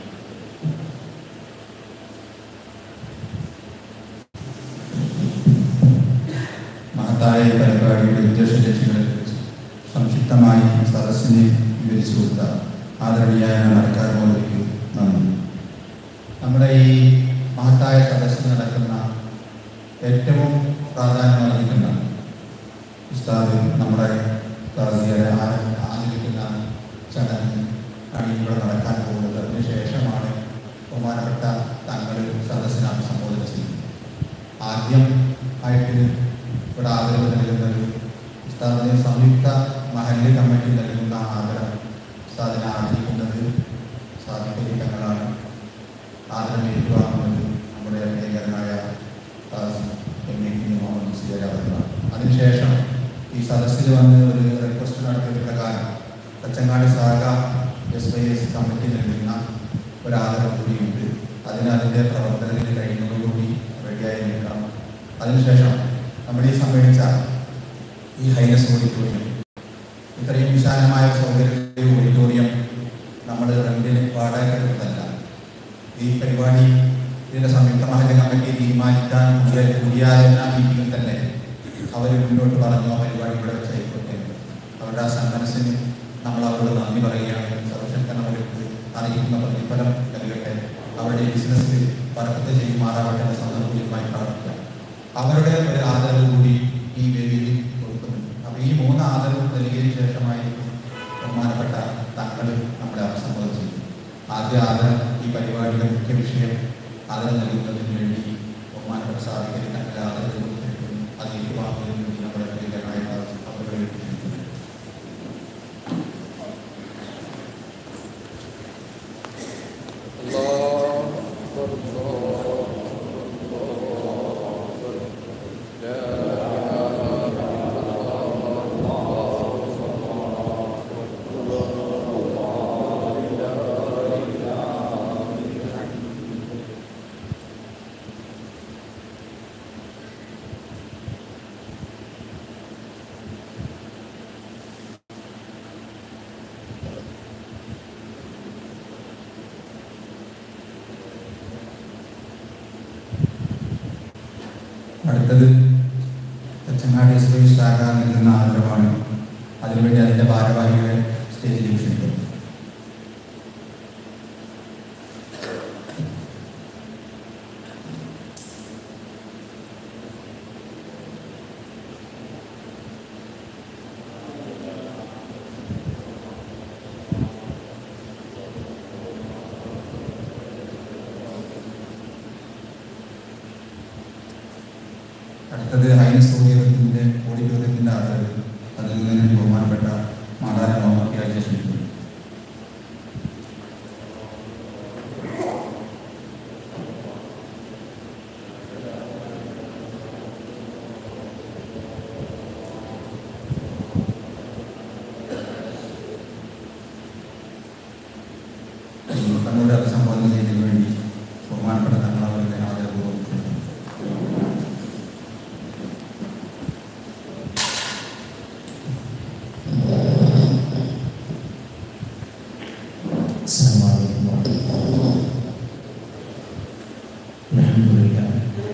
മഹത്തായ മഹത്തായ ഈ പരിപാടിയുടെ ഉദ്ദേശ ലക്ഷ്യങ്ങളെക്കുറിച്ച് സംക്ഷിപ്തമായി സദസ്സിനെ വിവരിച്ചു കൊടുത്ത ആദരണീയായ നടക്കാൻ മോദിക്ക് നന്ദി നമ്മുടെ ഈ മഹത്തായ സദസ്സിൽ നടക്കുന്ന ഏറ്റവും പ്രാധാന്യം അർഹിക്കുന്ന ഉസ്താദ് നമ്മുടെ കാസികളെ ആദരിക്കുന്ന ചടങ്ങ് ആണ് ഇവിടെ നടക്കാൻ പോകുന്നത് അതിനുശേഷമാണ് ബഹുമാനപ്പെട്ട തങ്ങൾ സദസ്സിനെ അഭിസംബോധന ചെയ്യുന്നത് ആദ്യം ആയിട്ട് ഇവിടെ ആദരവ് നൽകുന്നത് ഉസ്താദിന് സംയുക്ത മഹല്ല് കമ്മിറ്റി നൽകുന്ന ആദരം ഉസ്താദിനെ ആദരിക്കുന്നത് സാധിക്കലി തങ്ങളാണ് ആദരം ഏറ്റുവാങ്ങുന്നത് നമ്മുടെ ഏകനായ M A T Muhammad Musliyar അവர்களാണ് അതിനുശേഷം ഈ സദസ്സിൽ വന്ന് ഒരു റിക്വസ്റ്റ് നടത്തിയ പ്രകാരം തച്ചങ്ങാടി ശാഖ എസ് വൈ എസ് കമ്മിറ്റി നൽകുന്ന ഒരു ആദരം കൂടിയുണ്ട് അതിന് അതിൻ്റെ പ്രവർത്തനത്തിന് കഴിയുന്നതോടുകൂടി റെഡിയായി നിൽക്കണം അതിനുശേഷം നമ്മൾ ഈ സമ്മേളിച്ച ഈ ഹൈനസ് ഓഡിറ്റോറിയം ഇത്രയും വിശാലമായ സൗകര്യ ഓഡിറ്റോറിയം നമ്മൾ റെന്റിന് വാടകയ്ക്കെടുത്തതല്ല ഈ പരിപാടി ഇതിൻ്റെ സംയുക്ത മഹല്ല് കമ്മിറ്റി തീരുമാനിക്കാൻ കൂടിയ കൂടിയാലോചന മീറ്റിംഗിൽ തന്നെ അവർ മുന്നോട്ട് പറഞ്ഞു ആ പരിപാടി ഇവിടെ വെച്ചായിക്കോട്ടെ അവരുടെ ആ സന്മനസ്സിന് നമ്മൾ അവരോട് നന്ദി പറയുകയാണ് സർവശക്തൻ അവർക്ക് അറിയിക്കുന്ന പ്രതിഫലം നൽകട്ടെ അവരുടെ ബിസിനസ്സിൽ പറക്കത്ത് ചെയ്യുമാറാവട്ടെ എന്ന സന്ദർഭമായി പ്രാർത്ഥിക്കാം അവരുടെ ഒരു ആദരവ് കൂടി ഈ വേദിയിൽ കൊടുക്കുന്നുണ്ട് അപ്പോൾ ഈ മൂന്ന് ആദരവ് നൽകിയതിനു ശേഷമായിരിക്കും ബഹുമാനപ്പെട്ട തങ്ങൾ നമ്മളെ അഭിസംബോധന ചെയ്യും ആദ്യ ആദരം ഈ പരിപാടിയുടെ മുഖ്യ വിഷയം ആദരം നൽകുന്നതിന് വേണ്ടി ബഹുമാനപ്പെട്ട സാധിക്കൽ തങ്ങളെ ആദരം കൊടുത്തിരിക്കുന്നു അത് ഏറ്റുവാങ്ങുന്നതിന് വേണ്ടി നമ്മുടെ പ്രിയങ്കരനായ അവരുടെ അടുത്തത് തച്ചങ്ങാടി എസ് വൈ ശാഖ നൽകുന്ന ആദരവാണ് അതിനുവേണ്ടി അതിൻ്റെ ഭാരവാഹികളെ സ്റ്റേജിൽ ക്ഷണിക്കുന്നു അടുത്തത് ഹൈനസ് ഓഡിയോറിയത്തിൻ്റെ ഓഡിറ്റോറിയത്തിൻ്റെ ആദരവ് അതിൽ നിന്ന് ബഹുമാനപ്പെട്ട മാതാര മുഹമ്മദ് രാജേഷ് ക്ഷണിക്കുന്നു തങ്ങളുടെ അഭിസംബോധന ചെയ്യുന്നതിന് വേണ്ടി ബഹുമാനപ്പെട്ട തങ്ങളവരുടെ ആദരപൂർവ്വം ക്ഷണിക്കുന്നു السلام عليكم ورحمة الله الحمد لله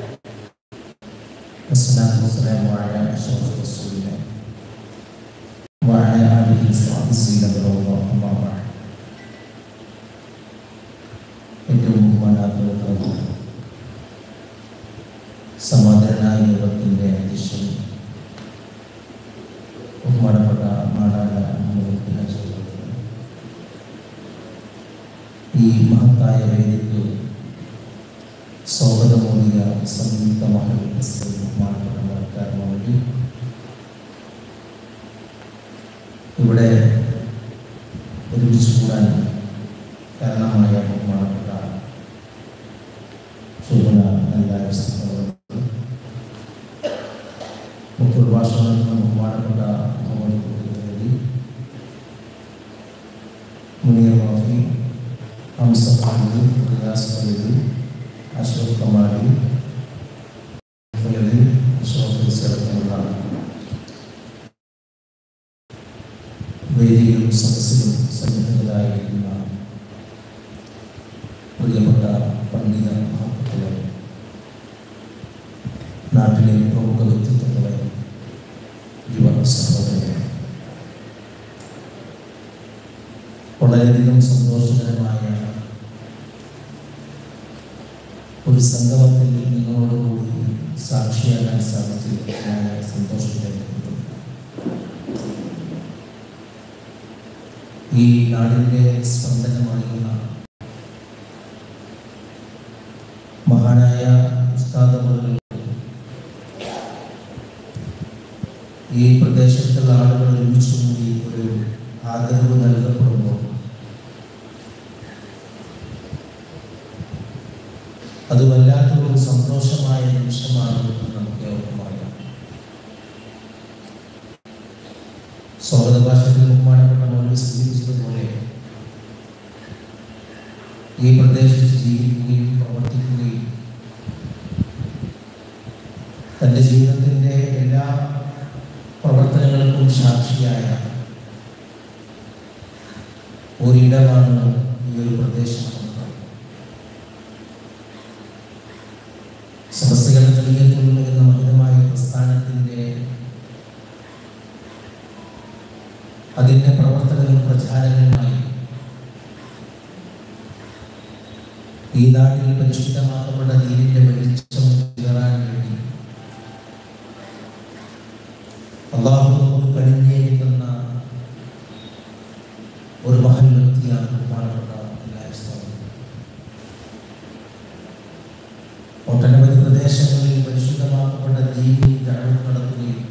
والصلاة والسلام على أشرف رسول الله وعلى آله وصحبه سيدنا الله أما بعد ഏറ്റവും ബഹുമാനാത്മക സമാധാനായ യോഗത്തിൻ്റെ അധ്യക്ഷൻ ബഹുമാനപ്പെട്ട നാടായ മുഖ്യ ഈ മഹത്തായ വേദിക്ക് സ്വാഗതമൂല്യ സംയുക്ത മഹൽ ബഹുമാനപ്പെട്ട വേണ്ടി ഇവിടെ ഒരുമിച്ച് കൂടാൻ കാരണമായ ബഹുമാനപ്പെട്ട ചുമന എല്ലാവരും സംഘടനകളും മുഖ്യ ഭാഷണത്തിന് ബഹുമാനപ്പെട്ട മുഹമ്മദ് കുട്ടികളി മുനീർ മാഫി ഹംസ ഫഹദ് റിയാസ് ഫലീദ് അഷ്റഫ് കമാലി ഫലീദ് അഷ്റഫ് ഹുസൈനുള്ള വേദിയിലും സദസ്സിലും സന്നിഹിതരായിരിക്കുന്ന പ്രിയപ്പെട്ട പണ്ഡിത മഹത്വങ്ങളെ നാട്ടിലെ പ്രമുഖ വ്യക്തിത്വങ്ങളെ ഒരു സംഗമത്തിൽ നിങ്ങളോടുകൂടി സാക്ഷിയാകാൻ സാധിച്ചു ഞാൻ സന്തോഷത്തിലായിരിക്കുന്നു ഈ നാടിൻ്റെ സ്പന്ദനമായിരുന്ന മഹാനായ ഉസ്താദമുകൾ ഈ പ്രദേശത്തുള്ള ആളുകൾ ഒരുമിച്ച് കൂടി ഒരു ആദരവ് നൽകപ്പെടുമ്പോൾ അത് വല്ലാത്തൊരു സന്തോഷമായ നിമിഷമാണ് എന്ന് നമുക്ക് ഏവർക്കും അറിയാം സ്വാഗത ഭാഷത്തിൽ ബഹുമാനപ്പെട്ട മൗലവി സൂചിപ്പിച്ചതുപോലെ ഈ പ്രദേശത്ത് ജീവിക്കുകയും പ്രവർത്തിക്കുകയും തൻ്റെ ജീവിതത്തിൻ്റെ എല്ലാ പ്രവർത്തനങ്ങൾക്കും സാക്ഷിയായ ഒരിടമാണ് ഈ ഒരു പ്രദേശം സമസ്തകളുടെ തെളിയത്തുള്ളൂ എന്ന മഹിതമായ പ്രസ്ഥാനത്തിൻ്റെ അതിൻ്റെ പ്രവർത്തകരും പ്രചാരകരുമായി ഈ നാട്ടിൽ പരിശുദ്ധമാക്കപ്പെട്ട ദീനിന്റെ വെളിച്ചം കയറാൻ വേണ്ടി അള്ളാഹു നമുക്ക് കഴിഞ്ഞേക്കുന്ന ഒരു മഹൽ വ്യക്തിയാണ് ബഹുമാനപ്പെട്ട എല്ലാവരും ഒട്ടനവധി പ്രദേശങ്ങളിൽ പരിശുദ്ധമാക്കപ്പെട്ട ദീനി ദഴവ് നടത്തുകയും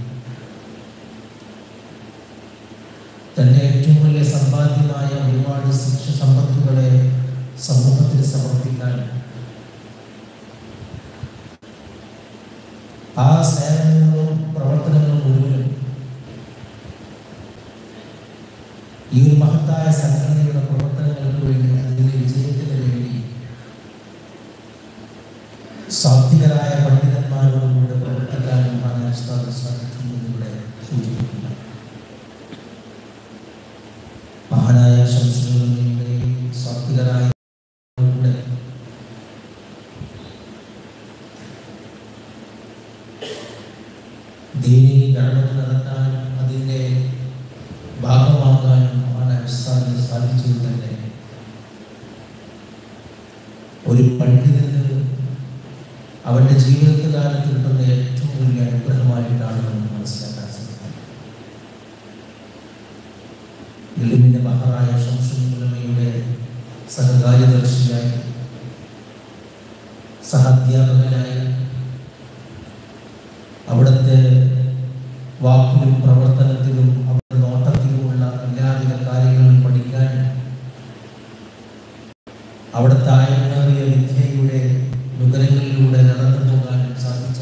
തന്റെ ഏറ്റവും വലിയ സമ്പാദ്യമായ ഒരുപാട് ശിക്ഷ സമ്പത്തുകളെ സമൂഹത്തിന് സമർപ്പിക്കാൻ ആ സേവനങ്ങളും പ്രവർത്തനങ്ങളും മുഴുവനും ഈ ഒരു മഹത്തായ സംഘടനയുടെ പ്രവർത്തനങ്ങൾക്ക് വേണ്ടി അതിന്റെ വിജയത്തിന് വേണ്ടി സാത്വികരായ പണ്ഡിതന്മാരോടുകൂടെ പ്രവർത്തിക്കാനും കാണാൻ സാധിച്ചു എന്നിവിടെ സൂചിപ്പിക്കുന്നു മഹാനായ ശംസുകളുടെ സാത്വികരായ കൂടെ ദീനി ഗണനം നടത്താനും അതിൻ്റെ ഭാഗമാകാനും മഹാനായ ഉസ്താദിന് സാധിച്ചു തന്നെ ഒരു പണ്ഡിതന് അവന്റെ ജീവിതത്തിൽ കാലത്ത് കിട്ടുന്ന ഏറ്റവും വലിയ അനുഗ്രഹമായിട്ടാണ് നമുക്ക് മനസ്സിലാക്കാൻ സാധിക്കുന്നത് ഇലിമിന്റെ മഹറായ ശംസുലമയുടെ സഹകാര്യദർശിയായി സഹാധ്യാപകനായി അവിടുത്തെ വാക്കിലും പ്രവർത്തനത്തിലും അവരുടെ നോട്ടത്തിലുമുള്ള എല്ലാവിധ കാര്യങ്ങളും പഠിക്കാൻ അവിടുത്തെ ആയമേറിയ വിദ്യയുടെ നുകരങ്ങളിലൂടെ നടന്നു പോകാൻ സാധിച്ച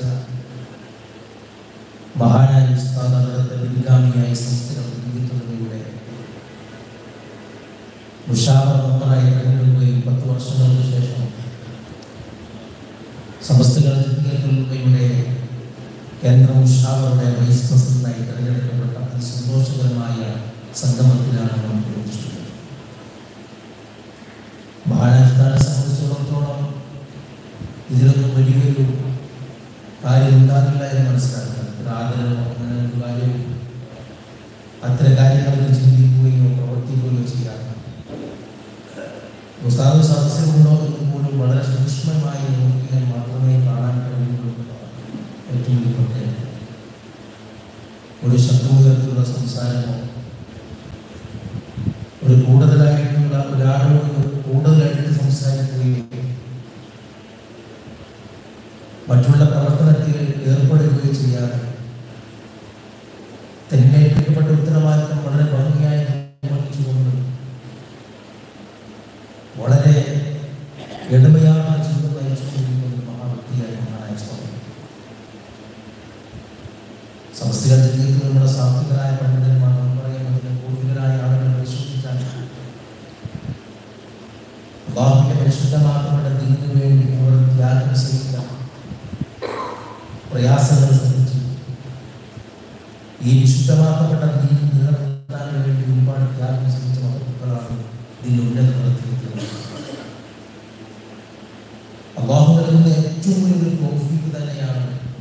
മഹാനായ ഉസ്താദ് അവിടുത്തെ പിൻഗാമിയായി സംസ്ഥിരം ജീവിതത്തിലൂടെ മുഷാവർ മെമ്പറായി തിരഞ്ഞെടുക്കുകയും പത്ത് വർഷങ്ങൾക്ക് ശേഷം സമസ്തകളുടെ കേന്ദ്ര മുഷാവറുടെ വൈസ് പ്രസിഡന്റായി തിരഞ്ഞെടുക്കപ്പെട്ട അതിസന്തോഷകരമായ സംഗമത്തിലാണ് നാം പ്രവേശിച്ചത് മഹാരാഷ്ട്രയെ സംബന്ധിച്ചിടത്തോളം ഇതിലൊന്നും വലിയൊരു കാര്യം ഉണ്ടാകില്ല എന്ന് മനസ്സിലാക്കണം ഒരു ആദരവോ അങ്ങനെ ഒരു കാര്യവും അത്തരം കാര്യങ്ങളിൽ ചിന്തിക്കുകയോ പ്രവർത്തിക്കുകയോ ചെയ്യാം ഉസ്താദ് സദസ്യമുണ്ടോ എന്ന് പോലും വളരെ സൂക്ഷ്മമായി നോക്കിയാൽ മാത്രമേ കാണാൻ കഴിയുള്ളൂ ഏറ്റവും വലിയ പ്രത്യേകത ഒരു ശത്രുതരത്തിലുള്ള സംസാരമോ ഒരു കൂടുതലായിട്ടുള്ള ഒരാളോട് കൂടുതലായിട്ട് സംസാരിക്കുകയോ മറ്റുള്ള പ്രവർത്തനത്തിൽ ഏർപ്പെടുകയോ ചെയ്യാതെ തന്നെ ഏൽപ്പിക്കപ്പെട്ട ഉത്തരവാദിത്തം വളരെ ഭംഗിയായി നിർവഹിച്ചുകൊണ്ട് വളരെ എളിമയാണ് ജീവിതം നയിച്ചുകൊണ്ടിരിക്കുന്ന ഒരു മഹാവ്യക്തിയായി മഹാനായ സ്വാമി സമസ്തക ജീവിതത്തിൽ നമ്മുടെ സാത്വികരായ പണ്ഡിതന്മാർ എന്ന് പറയുന്നതിന് പൂർവികരായ ആളുകൾ പരിശോധിച്ചാൽ അള്ളാഹുവിന്റെ പരിശുദ്ധമാക്കപ്പെട്ട ദീനിനു വേണ്ടി അവർ ത്യാഗം സഹിച്ച പ്രയാസങ്ങൾ സഹിച്ചു ഈ വിശുദ്ധമാക്കപ്പെട്ട ദീൻ നിലനിർത്താൻ വേണ്ടി ഒരുപാട് ത്യാഗം സഹിച്ച മഹത്തുക്കളാണ് ഇതിൽ ഉന്നതത്തിലെത്തിയത് അള്ളാഹു നൽകുന്ന ഏറ്റവും വലിയൊരു തോഫീക്ക് തന്നെയാണ്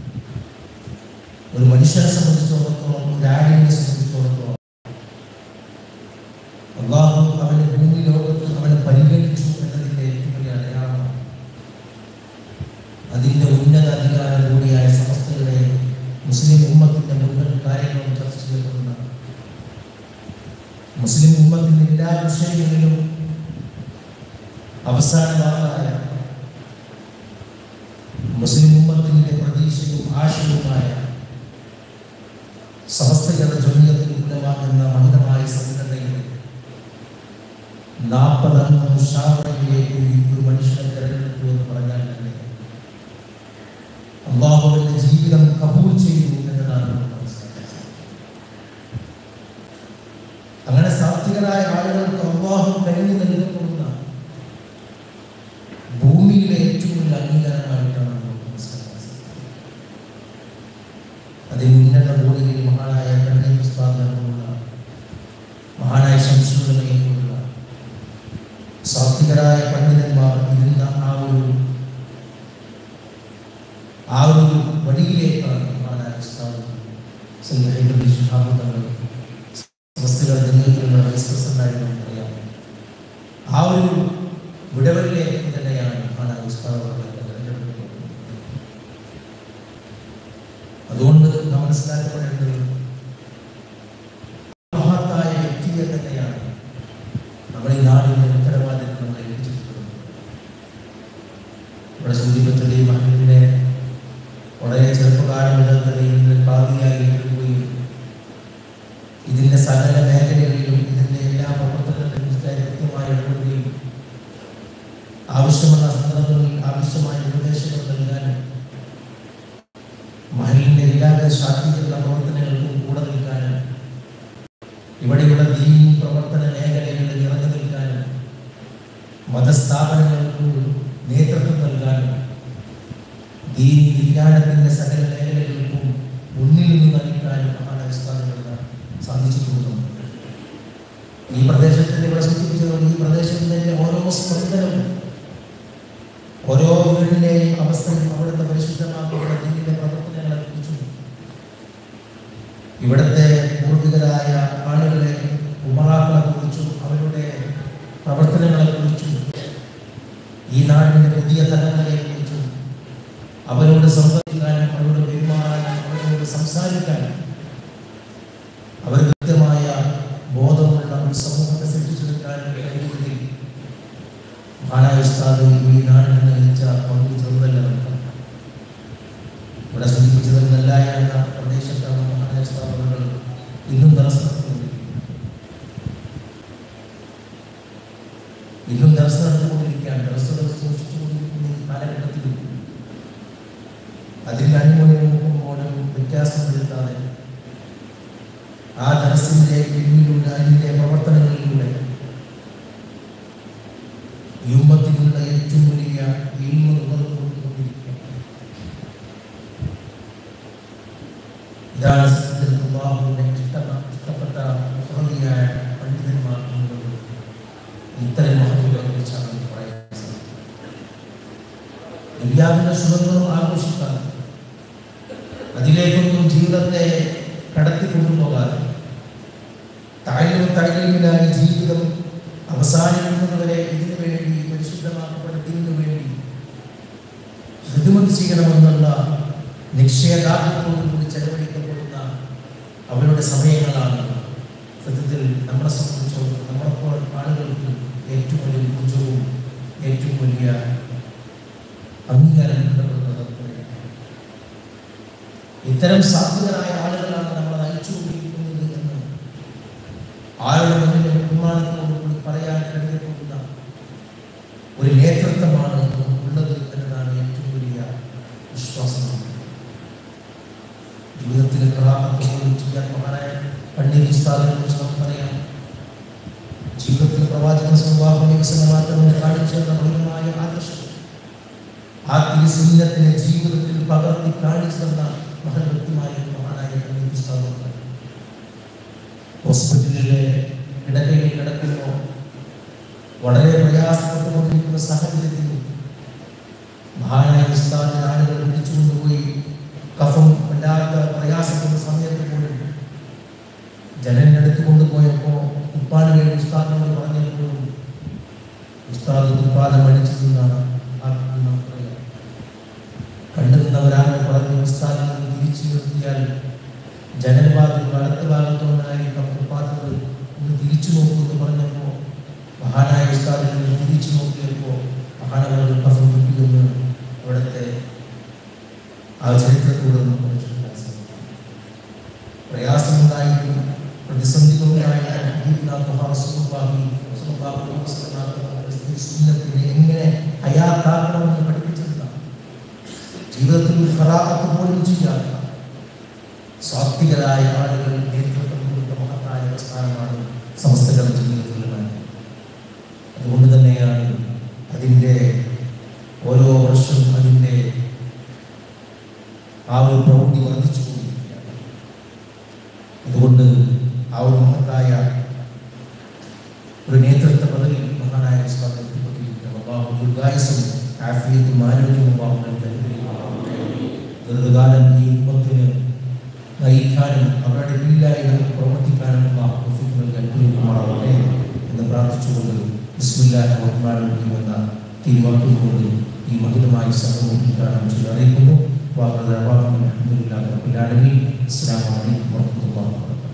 ഒരു മനുഷ്യനെ സംബന്ധിച്ചിടത്തോളം ഒരു ആടിനെ സംബന്ധിച്ചിടത്തോളം അള്ളാഹു അവന്റെ ഭൂമി ലോകത്ത് അവനെ പരിഗണിച്ചു എന്നതിന്റെ ഏറ്റവും വലിയ അടയാളമാണ് അതിൻ്റെ ഉന്നത അധികാരം കൂടിയായ സമസ്തയുടെ മുസ്ലിം ഉമ്മത്തിൻ്റെ മുഴുവൻ കാര്യങ്ങളും ചർച്ച ചെയ്യപ്പെടുന്നതാണ് മുസ്ലിം ഉമ്മത്തിൻ്റെ എല്ലാ വിഷയങ്ങളിലും അവസാന വാക്കായ മുസ്ലിം ഉമ്മത്തിൻ്റെ പ്രതീക്ഷയും ആശയവുമായ സമസ്തകത ജമിയത്തിൽ ഉലമാകുന്ന മഹിതമായ സംഘടനയിൽ നാൽപ്പതംഗ മുഷാവറയിലേക്ക് ഒരു മനുഷ്യനെ തെരഞ്ഞെടുത്തു എന്ന് പറഞ്ഞാൽ തന്നെ അള്ളാഹുവിന്റെ ജീവിതം കബൂൽ ചെയ്തു എന്നതാണ് നമ്മൾ മനസ്സിലാക്കുന്നത് അങ്ങനെ സാത്വികരായ ആളുകൾക്ക് അള്ളാഹു കഴിഞ്ഞു നൽകപ്പെടുന്ന ഭൂമിയിലെ ഏറ്റവും വലിയ അംഗീകാരമായിട്ടാണ് നമ്മൾ മനസ്സിലാക്കുന്നത് അതിന് ഉന്നത ബോഡിയിൽ മഹാനായ കണ്ണീർ പുസ്തകങ്ങളുള്ള മഹാനായ ശംസുകളുള്ള സാത്വികരായ പണ്ഡിതന്മാർ ഇരുന്ന ആ ഒരു ആ ഒരു വഴിയിലേക്കാണ് മഹാനായ ഉസ്താദ് സയ്യിദ് ഹൈദരലി ശിഹാബ് തങ്ങൾ സമസ്തകൾ ജനീയത്തിലുള്ള വൈസ് പ്രസിഡന്റായിരുന്നു അറിയാം ആ ഒരു വിടവലിലേക്ക് തന്നെയാണ് മഹാനായ ഉസ്താദ് അവരുടെ തെരഞ്ഞെടുക്കപ്പെടുന്നത് അതുകൊണ്ട് നാം മനസ്സിലാക്കപ്പെടേണ്ടത് മഹത്തായ വ്യക്തിയെ തന്നെയാണ് നമ്മൾ ഈ നാടിന്റെ ഉത്തരവാദിത്വം നമ്മളെ ഏൽപ്പിച്ചിട്ടുള്ളത് ഇവിടെ സൂചിപ്പിച്ചത് ഈ മഹലിന്റെ വളരെ ചെറുപ്പകാലം മുതൽ തന്നെ ഇതിന്റെ കാതിയായി എഴുതുകയും ഇതിന്റെ സകല മേഖലകളിലും ഇതിന്റെ എല്ലാ പ്രവർത്തനത്തിലും ഉസ്താദ് കൃത്യമായി ഇടപെടുകയും ആവശ്യമുള്ള സന്ദർഭങ്ങളിൽ ആവശ്യമായ നിർദ്ദേശങ്ങൾ നൽകാനും മഹലിന്റെ എല്ലാവിധ ശാക്തീകരണ പ്രവർത്തനങ്ങൾക്കും കൂടെ നിൽക്കാനും ഇവിടെയുള്ള ദീനി പ്രവർത്തന മേഖലകളിൽ ഇറങ്ങി നിൽക്കാനും മതസ്ഥാപനങ്ങൾക്ക് നേതൃത്വം നൽകാനും ദീനി വിജ്ഞാനത്തിന്റെ സകല മേഖലകൾക്കും മുന്നിൽ നിന്ന് നയിക്കാനും മഹാനസ്ഥാനങ്ങൾക്ക് സാധിച്ചിട്ടുണ്ട് ഈ പ്രദേശത്തിന്റെ ഇവിടെ സൂചിപ്പിച്ചതുകൊണ്ട് ഈ പ്രദേശത്തിന്റെ ഓരോ സ്പന്ദനവും ഓരോ വീടിന്റെയും അവസ്ഥയും അവിടുത്തെ പരിശുദ്ധമാക്കുന്ന ദീനിന്റെ പ്രവർത്തനങ്ങളെ കുറിച്ചും ഇവിടുത്തെ പൂർവികരായ ആളുകളെ ഉമറാക്കളെ കുറിച്ചും അവരുടെ പ്രവർത്തനങ്ങളെ കുറിച്ചും ഈ നാടിന്റെ പുതിയ തലമുറയെ കുറിച്ചും അവരോട് സംവദിക്കാനും അവരോട് പെരുമാറാനും അവരോട് സംസാരിക്കാനും അവർ കൃത്യമായ ബോധമുള്ള ഒരു സമൂഹത്തെ സൃഷ്ടിച്ചെടുക്കാനും കഴിയുന്നതിൽ മഹാനായ ഉസ്താദ് ഈ നാടിന് നയിച്ച പങ്ക് ചെറുതല്ല നമുക്ക് ഇവിടെ സൂചിപ്പിച്ചത് നെല്ലായ എന്ന പ്രദേശത്താണ് മഹാനായ സ്ഥാപനങ്ങൾ ഇന്നും ദർശനത്തിലുണ്ട് ഇന്നും ദർശനം നടന്നുകൊണ്ടിരിക്കുകയാണ് ദർശനം സൂക്ഷിച്ചുകൊണ്ടിരിക്കുന്ന ഈ കാലഘട്ടത്തിലും അതിൽ അണിമണി നോക്കുമ്പോഴും വ്യത്യാസം വരുത്താതെ ആ ദർശന്റെ പിന്നിലൂടെ അതിന്റെ പ്രവർത്തനങ്ങളിലൂടെ ഈ ഉമ്മത്തിനുള്ള ഏറ്റവും വലിയ ഇൽമ നുകർന്നുകൊണ്ടിരിക്കുക ഇതാണ് സത്യത്തിൽ അള്ളാഹുവിന്റെ ഇഷ്ടപ്പെട്ട ഇഷ്ടപ്പെട്ട മുഹമ്മദിയായ പണ്ഡിതന്മാർ എന്നുള്ളത് ഇത്തരം മഹത്വങ്ങളെ കുറിച്ചാണ് നമുക്ക് പറയാൻ സാധിക്കുന്നത് ദുര്യാവിന്റെ സുഖങ്ങളും ആഘോഷിക്കാൻ അതിലേക്കൊന്നും ജീവിതത്തെ കടത്തിക്കൊണ്ടുപോകാതെ താഴ്വും തഴലിലായി ജീവിതം അവസാനിക്കുന്നതുവരെ ഇതിനു വേണ്ടി പരിശുദ്ധമാക്കപ്പെടുന്നതിനു വേണ്ടി ഹിതുമതി ചെയ്യണമെന്നുള്ള നിശ്ചയദാർഢ്യത്തോടുകൂടി ചെലവഴിക്കപ്പെടുന്ന അവരുടെ സമയങ്ങളാണ് സത്യത്തിൽ നമ്മളെ സംബന്ധിച്ചിടത്തോളം നമ്മളെപ്പോൾ ആളുകൾക്ക് ഏറ്റവും വലിയ ഊർജവും ഏറ്റവും വലിയ അംഗീകാരം കിട്ടപ്പെടുന്നത് ഇത്തരം സാത്വികരായ ആളുകളാണ് നമ്മളെ നയിച്ചുകൊണ്ടിരിക്കുന്നത് എന്ന് ആളുടെ മുന്നിൽ ബഹുമാനത്തോടുകൂടി പറയാൻ കഴിഞ്ഞിട്ടുള്ള ഒരു നേതൃത്വമാണ് നമുക്കുള്ളത് എന്നതാണ് ഏറ്റവും വലിയ വിശ്വാസം ജീവിതത്തിൽ കലാപത്തോടും ചെയ്യാൻ മഹാനായ പണ്ഡിറ്റ് ഉസ്താദിനെ കുറിച്ച് നമുക്കറിയാം ജീവിതത്തിൽ പ്രവാചക സ്വഭാവം വികസനമാറ്റം കാണിച്ചെന്ന മഹിമമായ ആദർശം ആ തിരുസുന്നത്തിനെ ജീവിതത്തിൽ പകർത്തി കാണിച്ചു തന്ന മഹൻ വ്യക്തിമായ മഹാനായ പണ്ഡിറ്റ് ഉസ്താദ് ഹോസ്പിറ്റലിലെ കിടക്കയിൽ കിടക്കുമ്പോൾ വളരെ പ്രയാസപ്പെട്ടുകൊണ്ടിരിക്കുന്ന സാഹചര്യത്തിൽ മഹാനായ ഉസ്താദിനെ ആളുകൾ പിടിച്ചുകൊണ്ടുപോയി കഫം വല്ലാത്ത പ്രയാസപ്പെടുന്ന സമയത്ത് പോലും ജനലിനടുത്ത് കൊണ്ടുപോയപ്പോൾ ഉപ്പാന് വേണ്ടി ഉസ്താദിനോട് പറഞ്ഞപ്പോഴും ഉസ്താദ് ഉപ്പാദം അടിച്ചതെന്നാണ് ആ നമുക്കറിയാം ഉസ്താദിൽ നിന്ന് തിരിച്ചു നിർത്തിയാൽ ജനൽവാതിൽ വലത്ത് ഭാഗത്തുകൊണ്ടായിരിക്കാം ഫുട്പാത്തത് ഒന്ന് തിരിച്ചു നോക്കൂ എന്ന് പറഞ്ഞപ്പോൾ മഹാനായ ഉസ്താദിൽ നിന്ന് തിരിച്ചു നോക്കിയപ്പോൾ മഹാനവർ പ്രസംഗിക്കുന്നു അവിടുത്തെ ആ ചരിത്രത്തോട് നമുക്ക് മനസ്സിലാക്കാൻ സാധിക്കും പ്രയാസമുണ്ടായിട്ടും പ്രതിസന്ധികളുണ്ടായിട്ടും ഹബീബിനാഥ് റസൂലുള്ളാഹി സ്വല്ലല്ലാഹു അലൈഹി വസല്ലം തങ്ങളുടെ സുന്നത്തിനെ എങ്ങനെ ഹയാത്താക്കണമെന്ന് പഠിപ്പിച്ചെടുത്താണ് ജീവിതത്തിൽ ഒരു ഫറാഹത്ത് പോലും ചെയ്യാത്ത സ്വാത്വികരായ ആളുകൾ നേതൃത്വം കൊടുത്ത മഹത്തായ പ്രസ്ഥാനമാണ് സമസ്തകളുടെ ജീവിതത്തിലുള്ളത് അതുകൊണ്ട് തന്നെയാണ് അതിൻ്റെ ഓരോ വർഷവും അതിൻ്റെ ആ ഒരു പ്രവൃത്തി വർദ്ധിച്ചുകൊണ്ടിരിക്കുകയാണ് അതുകൊണ്ട് ആ ഒരു മഹത്തായ ഒരു നേതൃത്വ പദവി മഹാനായ ഉസ്താദ് എത്തിക്കൊണ്ടിരിക്കുകയാണ് അള്ളാഹു ദീർഘായുസും ആഫിയത്തും ആരോഗ്യവും അള്ളാഹു നൽകി അനുഗ്രഹിക്കുമാറാവട്ടെ. ദീർഘകാലം ഈ ഉമ്മത്തിന് നയിക്കാനും അവരുടെ കീഴിലായി നമുക്ക് പ്രവർത്തിക്കാനും അള്ളാഹു തൗഫീഖ് നൽകി അനുഗ്രഹിക്കുമാറാവട്ടെ എന്ന് പ്രാർത്ഥിച്ചുകൊണ്ട് ബിസ്മില്ലാഹിർ റഹ്മാനിർ റഹീം എന്ന തിരുവാക്കുകൊണ്ട് ഈ മധുരമായ സംഭവം ഉദ്ഘാടനം ചെയ്ത് അറിയിക്കുന്നു വാഹന അലഹമുല്ലാ റബ്ബിൽ ആലമീൻ അസ്സലാമു അലൈക്കും വറഹ്മത്തുള്ളാഹി വബറകാതുഹു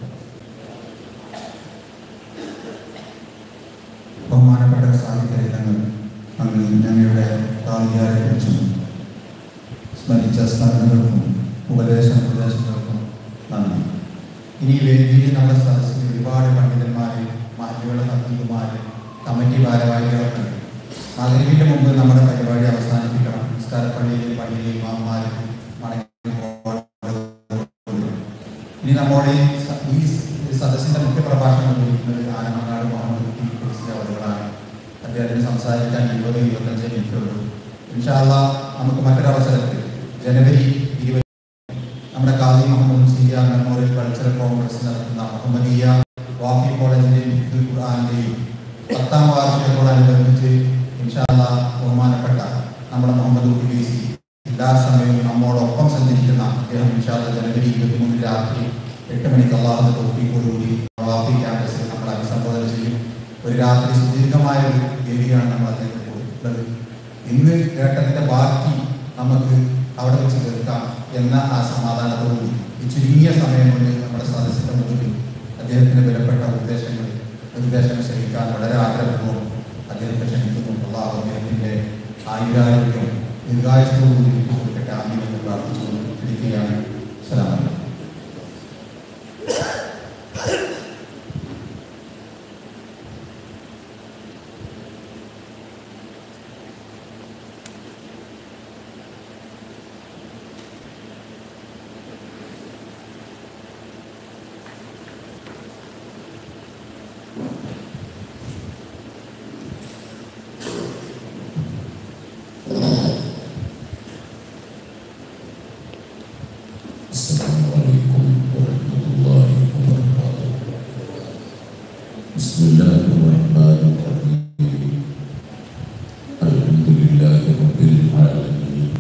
ബഹുമാനപ്പെട്ട സാഹിത്യരംഗങ്ങൾ അങ്ങ് ഞങ്ങളുടെ കാലിയാരെക്കുറിച്ചും സ്മരിച്ച സ്മരണകൾക്കും ഉപദേശ നിർദ്ദേശങ്ങൾക്കും നന്ദി ഇനി ഈ വേദിയിൽ നമ്മുടെ സദസ്സിൽ ഒരുപാട് പണ്ഡിതന്മാര് മാറ്റുകളുടെ സത്തീകുമാര് കമ്മിറ്റി ഭാരവാഹികളൊക്കെ ഉണ്ട് മകരവിന്റെ മുമ്പ് നമ്മുടെ പരിപാടി അവസാനിപ്പിക്കണം നിസ്കാരപ്പള്ളിയിൽ പള്ളിയിൽ മാമാർ മടങ്ങി പോകേണ്ടതുണ്ട്. ഇനി നമ്മുടെ ഈ സ- ഈ സദസ്സിന്റെ മുഖ്യ പ്രഭാഷണം നിർവഹിക്കുന്നത് ആനമങ്ങാട് മുഹമ്മദ് കുട്ടി കുറിച്ചിന്റെ അവറുകളാണ് അദ്ദേഹത്തിന് സംസാരിക്കാൻ ഇരുപത് ഇരുപത്തഞ്ച് മിനിറ്റുള്ളൂ ഇൻഷാല്ല നമുക്ക് മറ്റൊരവസരത്തിൽ ജനുവരി ഇരുപത് നമ്മുടെ കാലി മുഹമ്മദ് സിയ മെമ്മോറിയൽ കൾച്ചറൽ കോൺഗ്രസ് നടത്തുന്ന മുഹമ്മദീയ വാഫി കോളേജിന്റെയും ഹിഫ്ദുൽ ഖുർആാനിന്റെയും പത്താം വാർഷികത്തോടനുബന്ധിച്ച് ഇൻഷാല്ല ബഹുമാനപ്പെട്ട നമ്മുടെ മുഹമ്മദ് കുട്ടി ബി സി എല്ലാ സമയവും നമ്മോടൊപ്പം സഞ്ചരിക്കുന്ന അദ്ദേഹം ഇൻഷാല്ല ജനുവരി ഇരുപത്തിമൂന്ന് രാത്രി എട്ട് മണിക്ക് അള്ളാഹുന്റെ തോഫിക്കോടുകൂടി വാഫി ക്യാമ്പസിൽ നമ്മൾ അഭിസംബോധന ചെയ്യും ഒരു രാത്രി സുദീർഘമായ ഒരു വേദിയാണ് നമ്മൾ അദ്ദേഹത്തിന് കൊടുത്തിട്ടുള്ളത് ഇന്ന് കേട്ടതിന്റെ ബാക്കി നമുക്ക് അവിടെ വെച്ച് കേൾക്കാം എന്ന ആ സമാധാനത്തോടുകൂടി ഈ ചുരുങ്ങിയ സമയം കൊണ്ട് നമ്മുടെ സദസ്സിന്റെ മുമ്പിൽ അദ്ദേഹത്തിന്റെ വിലപ്പെട്ട ഉപദേശങ്ങൾ നിർദ്ദേശങ്ങൾ ശ്രമിക്കാൻ വളരെ ആഗ്രഹപൂർവ്വം അദ്ദേഹത്തെ ക്ഷണിക്കുന്നു അള്ളാഹു അദ്ദേഹത്തിന്റെ ആയുരാരോഗ്യം ദീർഘായുസോടുകൂടി കൊടുക്കട്ടെ ആദ്യം എന്ന് പ്രാർത്ഥിച്ചുകൊണ്ട് ക്ഷണിക്കുകയാണ് സലാമല്ല السلام عليكم ورحمة الله وبركاته بسم الله الرحمن الرحيم الحمد لله رب العالمين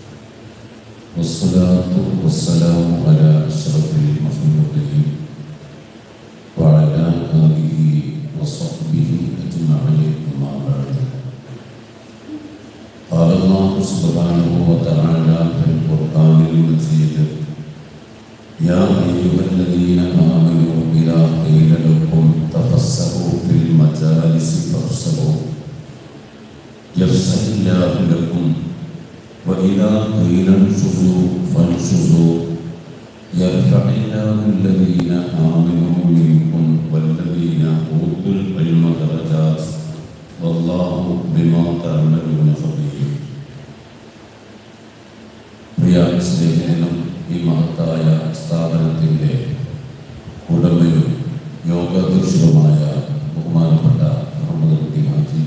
والصلاة والسلام على أشرف المخلوقين وعلى آله وصحبه أجمعين أما بعد قال الله سبحانه وتعالى في القرآن المجيد يا أيها الذين آمنوا إذا قيل لكم تفسحوا في المجالس فافسحوا يفسح الله لكم وإذا قيل انشزوا فانشزوا يرفع الله الذين آمنوا منكم والذين أوتوا العلم درجات والله بما تعملون خبير പ്രിയ സ്നേഹിതനും ഈ മഹത്തായ സ്ഥാപനത്തിൻ്റെ ഉടമയും യോഗാധ്യക്ഷനുമായ ബഹുമാനപ്പെട്ട മുഹമ്മദ് കുട്ടി ഹാജി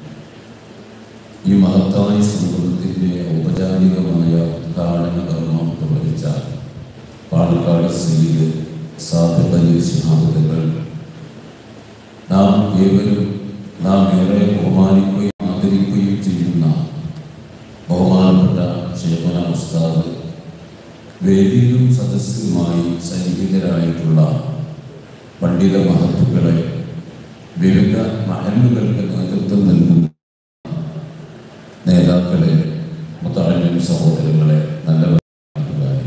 ഈ മഹത്തായ സംഗമത്തിൻ്റെ ഔപചാരികമായ ഉദ്ഘാടന കർമ്മം നിർവഹിച്ച പാലക്കാട് സയ്യിദ് സാദിഖ് അലി ശിഹാബുദകൾ നാം ഏവരും നാം ഏറെ ബഹുമാനിക്കുകയും ആദരിക്കുകയും ചെയ്യുന്ന ബഹുമാനപ്പെട്ട ഷേഖന ഉസ്താദ് വേദിയിലും സദസ്സിലുമായി സന്നിഹിതരായിട്ടുള്ള പണ്ഡിത മഹത്തുക്കളെ വിവിധ മഹലുകൾക്ക് നേതൃത്വം നൽകുന്ന നേതാക്കളെ മുത്തഴലും സഹോദരങ്ങളെ നല്ല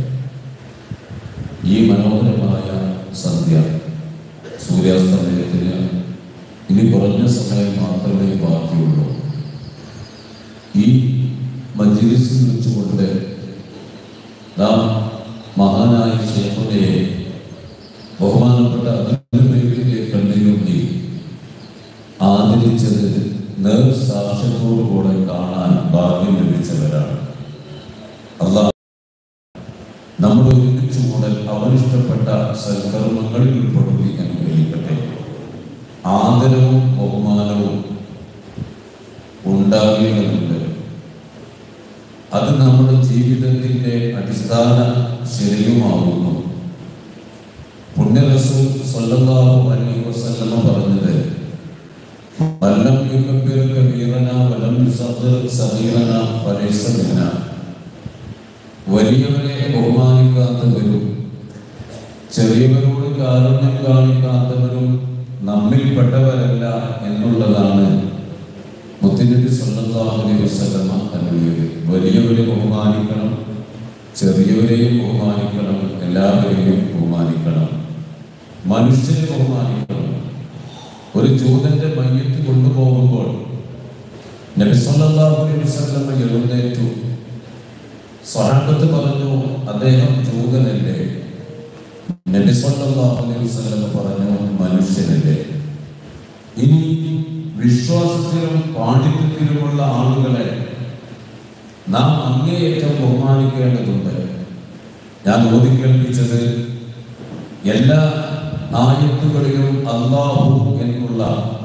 നാം മഹാനായ ശേഖരയെ ബഹുമാനപ്പെട്ട അതിന്റെ കണ്ണിലുണ്ടി ആദരിച്ചത് നേർ സാക്ഷ്യത്തോടുകൂടെ കാണാൻ ഭാഗ്യം ലഭിച്ചവരാണ് അള്ളാഹ് നമ്മൾ ഒരുമിച്ച് കൂടൽ അവനിഷ്ടപ്പെട്ട സൽക്കർമ്മങ്ങളിൽ ഉൾപ്പെടുത്തി അനുഗ്രഹിക്കട്ടെ ആദരവും ബഹുമാനവും ഉണ്ടാകേണ്ടതുണ്ട് അത് നമ്മുടെ ജീവിതത്തിന്റെ അടിസ്ഥാന ശരിയുമാകുന്നു പുണ്യറസൂൽ സല്ലല്ലാഹു അലൈഹി വസല്ലമ പറഞ്ഞത് വല്ലം യുക്കബ്ബിർ കബീറന വലം യുസഗ്ഗിർ സഗീറന ഫലൈസ മിന്ന വലിയവരെ ബഹുമാനിക്കാത്തവരും ചെറിയവരോട് കാരുണ്യം കാണിക്കാത്തവരും നമ്മിൽപ്പെട്ടവരല്ല എന്നുള്ളതാണ് മുത്തുനബി സല്ലല്ലാഹു അലൈഹി വസല്ലമ അനുഭവിയത് വലിയവരെ ബഹുമാനിക്കണം ചെറിയവരെയും ബഹുമാനിക്കണം എല്ലാവരെയും ബഹുമാനിക്കണം മനുഷ്യരെ ബഹുമാനിക്കണം ഒരു ജൂതന്റെ മയ്യത്ത് കൊണ്ടുപോകുമ്പോൾ നബി സല്ലല്ലാഹു അലൈഹി വസല്ലമ എഴുന്നേറ്റു സ്വഹാബത്ത് പറഞ്ഞു അദ്ദേഹം ജൂതനല്ലേ നബി സല്ലല്ലാഹു അലൈഹി വസല്ലമ പറഞ്ഞു മനുഷ്യനല്ലേ ഇനി വിശ്വാസത്തിലും പാണ്ഡിത്യത്തിലുമുള്ള ആളുകളെ നാം അങ്ങേയറ്റം ബഹുമാനിക്കേണ്ടതുണ്ട് ഞാൻ ഓതി കേൾപ്പിച്ചത് എല്ലാ ആയത്തുകളിലും അള്ളാഹു എന്നുള്ള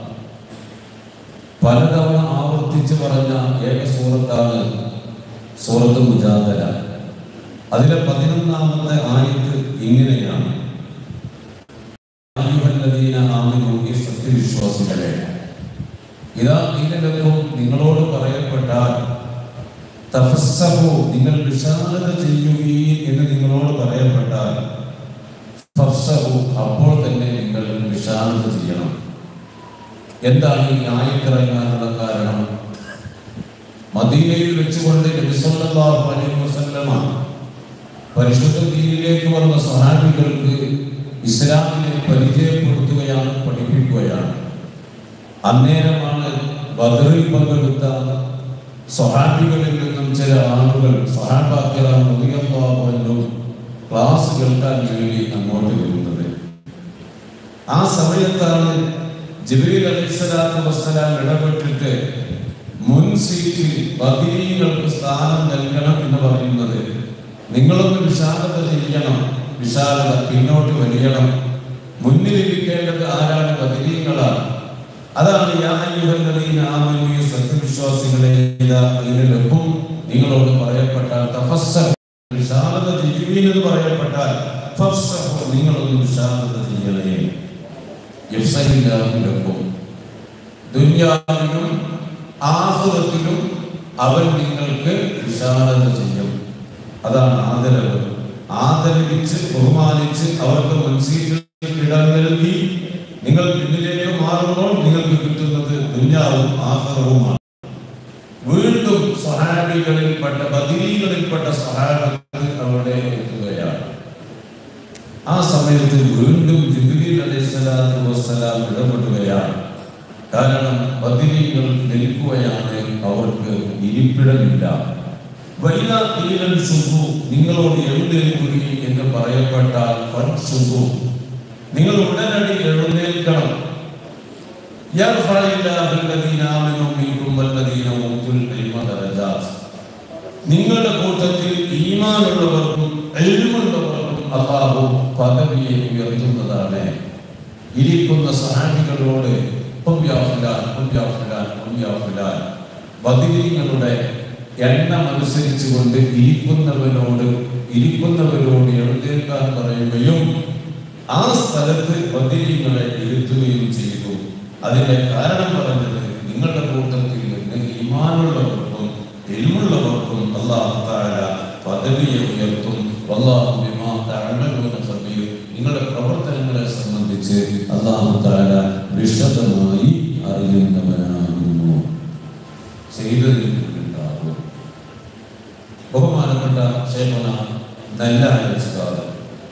പലതവണ ആവർത്തിച്ച് പറഞ്ഞ ഏക സൂറത്താണ് സൂറത്ത് മുജാദല അതിലെ പതിനൊന്നാമത്തെ ആയത്ത് ഇങ്ങനെയാണ് അയ്യുഹല്ലദീന ആമനൂ ഈ സത്യവിശ്വാസികളെ ഇതാ ഇതിലൊന്നും നിങ്ങളോട് പറയപ്പെട്ടാൽ തഫസ്സഹു നിങ്ങൾ വിശാലത ചെയ്യുകയും എന്ന് നിങ്ങളോട് പറയപ്പെട്ടാൽ ഫഫ്സഹു അപ്പോൾ തന്നെ നിങ്ങൾ വിശാലത ചെയ്യണം എന്താണ് ഈ ആയത്തിറങ്ങാനുള്ള കാരണം മദീനയിൽ വെച്ചുകൊണ്ട് നബി സല്ലല്ലാഹു അലൈഹി വസല്ലമ പരിശുദ്ധ ദീനിലേക്ക് വന്ന സഹാബികൾക്ക് ഇസ്ലാമിനെ പരിചയപ്പെടുത്തുകയാണ് പഠിപ്പിക്കുകയാണ് അന്നേരമാണ് ബദറിൽ പങ്കെടുത്ത സ്വഹാബികളിൽ നിന്നും ചില ആളുകൾ സഹാബാക്കിറാം ക്ലാസ് കേൾക്കാൻ വേണ്ടി അങ്ങോട്ട് വരുന്നത് ആ സമയത്താണ് ജിബ്രീൽ അലൈഹിസ്സലാത്തു വസ്സലാം ഇടപെട്ടിട്ട് മുൻ സീറ്റിൽ ബദരീകൾക്ക് സ്ഥാനം നൽകണം എന്ന് പറയുന്നത് നിങ്ങളൊന്ന് വിശാലത ചെയ്യണം വിശാലത പിന്നോട്ട് വലിയണം മുന്നിലിരിക്കേണ്ടത് ആരാണ് ബദരീകളാണ് അതാണ് യാ അയ്യുഹല്ലദീന ആമനൂ ഈ സത്യവിശ്വാസികളെ ഇതാ ഇതിലൊപ്പം നിങ്ങളോട് പറയപ്പെട്ടാൽ തഫസ്സഹു വിശാലത ചെയ്യുവീൻ എന്ന് പറയപ്പെട്ടാൽ ഫഫ്സഹു നിങ്ങളൊന്ന് വിശാലത ചെയ്യണേ യഫ്സഹില്ലാഹുലക്കും ദുനിയാവിലും ആഹുറത്തിലും അവൻ നിങ്ങൾക്ക് വിശാലത ചെയ്യും അതാണ് ആദരവ് ആദരവിച്ച് ബഹുമാനിച്ച് അവർക്ക് മുൻസീറ്റിൽ ഇടം നൽകി നിങ്ങൾ പിന്നിലേക്ക് മാറുമ്പോൾ നിങ്ങൾക്ക് കിട്ടുന്നത് ദുന്യാവും ആഹ്റവുമാണ് വീണ്ടും സഹാബികളിൽപ്പെട്ട ബദരീകളിൽപ്പെട്ട സഹാബത്ത് അവിടെ എത്തുകയാണ് ആ സമയത്ത് വീണ്ടും ജിബ്രീൽ അലൈഹിസ്സലാത്തു വസ്സലാം ഇടപെടുകയാണ് കാരണം ബദരീകൾ നിൽക്കുകയാണ് അവർക്ക് ഇരിപ്പിടമില്ല വൈലാ തീരൻ ശുഭു നിങ്ങളോട് എഴുന്നേൽക്കുകയും എന്ന് പറയപ്പെട്ടാൽ ഫൻ ശുഭു നിങ്ങൾ ഉടനടി എഴുന്നേൽക്കണം يرفع الله الذين آمنوا منكم والذين أوتوا العلم درجات നിങ്ങളുടെ കൂട്ടത്തിൽ ഈമാനുള്ളവർക്കും എഴുമുള്ളവർക്കും അള്ളാഹു പദവിയെ ഉയർത്തുന്നതാണ് ഇരിക്കുന്ന സഹാബികളോട് ഹുബ്യാഫുലാൻ, ഹുബ്യാഫുലാൻ, ഹുബ്യാഫുലാൻ. ബദിരീങ്ങളുടെ എണ്ണം അനുസരിച്ചുകൊണ്ട് ഇരിക്കുന്നവനോട് ഇരിക്കുന്നവരോട് എഴുന്നേൽക്കാൻ പറയുകയും ആ സ്ഥലത്ത് ബദിരീങ്ങളെ ഇരുത്തുകയും ചെയ്തു അതിന്റെ കാരണം പറഞ്ഞത് നിങ്ങളുടെ കൂട്ടത്തിൽ നിന്ന് ഈമാനുള്ളവർക്കും എൽമുള്ളവർക്കും അള്ളാഹു താഴ പദവിയെ ഉയർത്തും അള്ളാഹു ബിമാ തഅമലൂന ഖബീർ നിങ്ങളുടെ പ്രവർത്തനങ്ങളെ സംബന്ധിച്ച് അള്ളാഹു താഴ വിശദമായി അറിയുന്നവനാകുന്നു ചെയ്തതിൽ നിന്നുണ്ടാകും ബഹുമാനപ്പെട്ട ശേഖന നെല്ലായ ഉസ്താദ്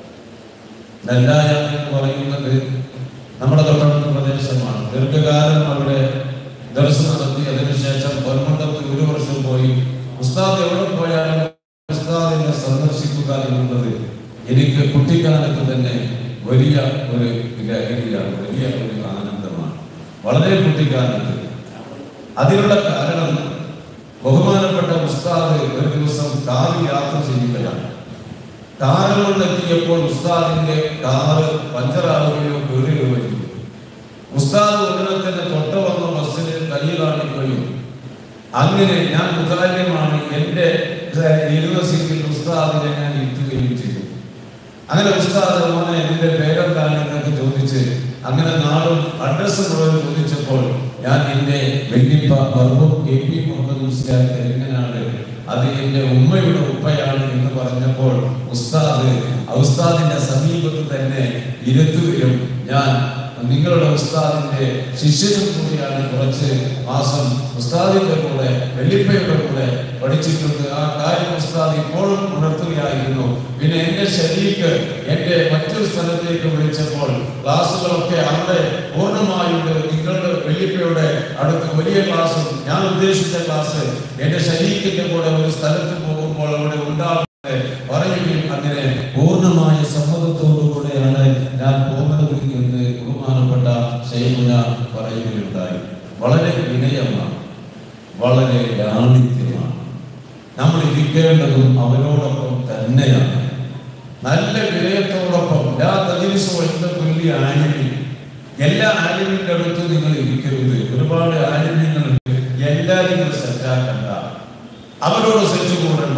നെല്ലായ എന്ന് പറയുന്നത് നമ്മുടെ തൊട്ടടുത്ത പ്രദേശമാണ് ദീർഘകാലം അവിടെ ദർശനം നടത്തി അതിനുശേഷം പൊന്മുണ്ടത്ത് ഒരു വർഷം പോയി ഉസ്താദ് എവിടെ പോയാലും ഉസ്താദിനെ സന്ദർശിക്കുന്ന പറയാനുള്ളത് എനിക്ക് കുട്ടിക്കാലത്ത് തന്നെ വലിയ ഒരു ലഹരിയാണ് വലിയ ഒരു ആനന്ദമാണ് വളരെ കുട്ടിക്കാലത്ത് അതിനുള്ള കാരണം ബഹുമാനപ്പെട്ട ഉസ്താദ് ഒരു ദിവസം കാറിൽ യാത്ര ചെയ്യുകയാണ് കാറിൽ കൊണ്ടെത്തിയപ്പോൾ ഉസ്താദിന്റെ കാറ് പഞ്ചറാവുകയോ കീറുകയോ ചെയ്തു ഉസ്താദ് ഉടനെ തന്നെ തൊട്ട് വന്ന ബസ്സിൽ കൈ കാണിക്കുകയും അങ്ങനെ ഞാൻ മുതാല്യമാണ് എൻ്റെ ഇരുന്ന സീറ്റിൽ ഉസ്താദിനെ ഞാൻ ഇരുത്തുകയും ചെയ്തു അങ്ങനെ ഉസ്താദ് മോനെ നിന്റെ പേരെന്താണ് എന്നൊക്കെ ചോദിച്ച് അങ്ങനെ നാളും അഡ്രസ്സ് മുഴുവൻ ചോദിച്ചപ്പോൾ ഞാൻ എന്റെ വെല്ലിപ്പ ബർബു കെ പി മുഹമ്മദ് മുസ്ലിയാർ തെലുങ്കനാണ് അത് എന്റെ ഉമ്മയുടെ ഉപ്പയാണ് എന്ന് പറഞ്ഞപ്പോൾ ഉസ്താദ് ആ ഉസ്താദിന്റെ സമീപത്ത് തന്നെ ഇരുത്തുകയും ഞാൻ നിങ്ങളുടെ ഉസ്താദിന്റെ ശിഷ്യനും കൂടിയാണ് കുറച്ച് മാസം ഉസ്താദിന്റെ കൂടെ വെള്ളിപ്പയുടെ കൂടെ പഠിച്ചിട്ടുണ്ട് ആ കാര്യം ഉസ്താദ് ഇപ്പോഴും ഉണർത്തുകയായിരുന്നു പിന്നെ എന്റെ ശരീക്ക് എന്റെ മറ്റൊരു സ്ഥലത്തേക്ക് വിളിച്ചപ്പോൾ ക്ലാസ്സുകളൊക്കെ അവിടെ പൂർണ്ണമായുണ്ട് നിങ്ങളുടെ വെള്ളിപ്പയുടെ അടുത്ത് വലിയ ക്ലാസ്സും ഞാൻ ഉദ്ദേശിച്ച ക്ലാസ് എന്റെ ശരീരത്തിന്റെ കൂടെ ഒരു സ്ഥലത്ത് പോകുമ്പോൾ അവിടെ ഉണ്ടാകുന്നത് പറയുകയും അങ്ങനെ പൂർണ്ണമായ സമ്മതത്തോടുകൂടെയാണ് ഞാൻ പോകുന്നത് എന്ന് ബഹുമാനപ്പെട്ട ശൈമുന പറയുകയുണ്ടായി വളരെ വിനയമാണ് വളരെ ലാളിത്യമാണ് നമ്മൾ ഇരിക്കേണ്ടതും അവരോടൊപ്പം തന്നെയാണ് നല്ല വിനയത്തോടൊപ്പം ലാ തജിലിസു എന്ത തുല്യ ആലിമി എല്ലാ ആലിമിന്റെ അടുത്ത് നിങ്ങൾ ഇരിക്കരുത് ഒരുപാട് ആലിമ്യങ്ങളുണ്ട് എല്ലാവരും നിങ്ങൾ സെറ്റാക്കണ്ട അവരോട് സെറ്റ് കൂടണ്ട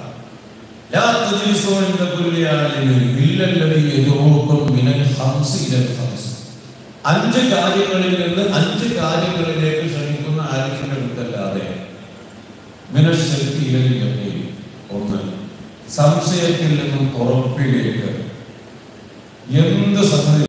لا تجلسوا عند كل عالم إلا الذي يدعوكم من الخمس إلى الخمس അഞ്ച് കാര്യങ്ങളിൽ നിന്ന് അഞ്ച് കാര്യങ്ങളിലേക്ക് ക്ഷണിക്കുന്ന ആലിമിന്റെ അടുത്തല്ലാതെ മിനശക്തിയിലേക്ക് ഒന്ന് സംശയത്തിൽ നിന്നും ഉറപ്പിലേക്ക് എന്ത് സംഗതി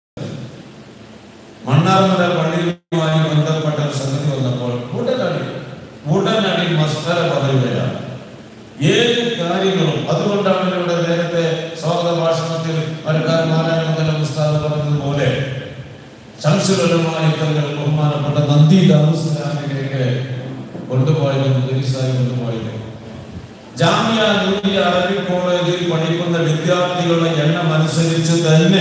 മണ്ണാർമല പള്ളിയുമായി ബന്ധപ്പെട്ട ഒരു സംഗതി വന്നപ്പോൾ ഉടനടി ഉടനടി മസ്തര പറയുകയാണ് ഏത് കാര്യങ്ങളും അതുകൊണ്ടാണ് ഇവിടെ നേരത്തെ സ്വാഗത ഭാഷണത്തിൽ മരക്കാർ നാരായണ ഉസ്താദ് പറഞ്ഞതുപോലെ ശംസുലമായ തങ്ങൾ ബഹുമാനപ്പെട്ട നന്ദി ദാറുസ്ലാമിലേക്ക് കൊണ്ടുപോയത് മുദരിസായി കൊണ്ടുപോയത് ജാമ്യ നൂരിയ അറബി കോളേജിൽ പഠിക്കുന്ന വിദ്യാർത്ഥികളുടെ എണ്ണം അനുസരിച്ച് തന്നെ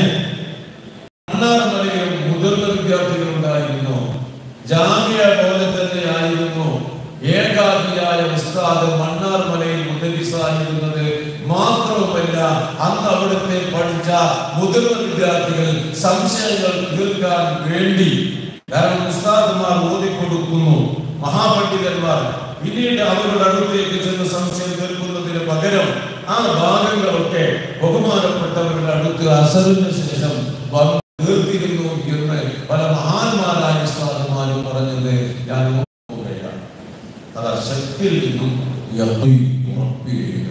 മണ്ണാർമലയിൽ മുതിർന്ന വിദ്യാർത്ഥികൾ ഉണ്ടായിരുന്നു ജാമ്യ പോലെ തന്നെ ആയിരുന്നു ഏകാഗ്രിയായ ഉസ്താദ് മണ്ണാർമലയിൽ മുദരിസായിരുന്നത് മാത്രവുമല്ല അന്ന് അവിടുത്തെ പഠിച്ച മുതിർന്ന വിദ്യാർത്ഥികൾ സംശയങ്ങൾ തീർക്കാൻ വേണ്ടി കാരണം ഉസ്താദുമാർ ഓതിക്കൊടുക്കുന്നു മഹാപണ്ഡിതന്മാർ പിന്നീട് അവരുടെ അടുത്തേക്ക് ചെന്ന് സംശയം തീർക്കുന്നതിന് പകരം ആ ഭാഗങ്ങളൊക്കെ ബഹുമാനപ്പെട്ടവരുടെ അടുത്ത് അസറിന് ശേഷം വന്ന് തീർത്തിരുന്നു എന്ന് പല മഹാന്മാരായ ഉസ്താദുമാരും പറഞ്ഞത് ഞാൻ ഓർക്കുകയാണ് അത് ശക്തിയിൽ നിന്നും യഖീൻ ഉറപ്പിലേക്ക്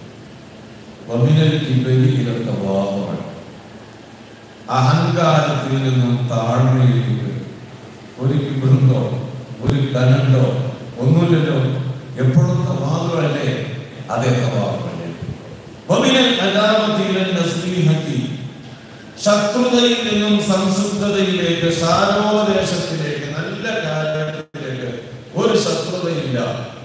വമിനൽ കിബരി ഇലൽ തവാദുഅ. അഹങ്കാരത്തിൽ നിന്നും താഴ്മയിലേക്ക് ഒരു കിബിറുണ്ടോ ഒരു കനണ്ടോ ഒന്നുമില്ലല്ലോ എപ്പോഴും തവാദുഅല്ലേ അതേ തവാദുഅല്ലേ വമിനൽ അദാവതി ഇലൽ നസ്ലീഹത്തി ശത്രുതയിൽ നിന്നും സംശുദ്ധതയിലേക്ക് സാരോപദേശത്തിലേക്ക് നല്ല കാര്യത്തിലേക്ക് ഒരു ശത്രുതയില്ല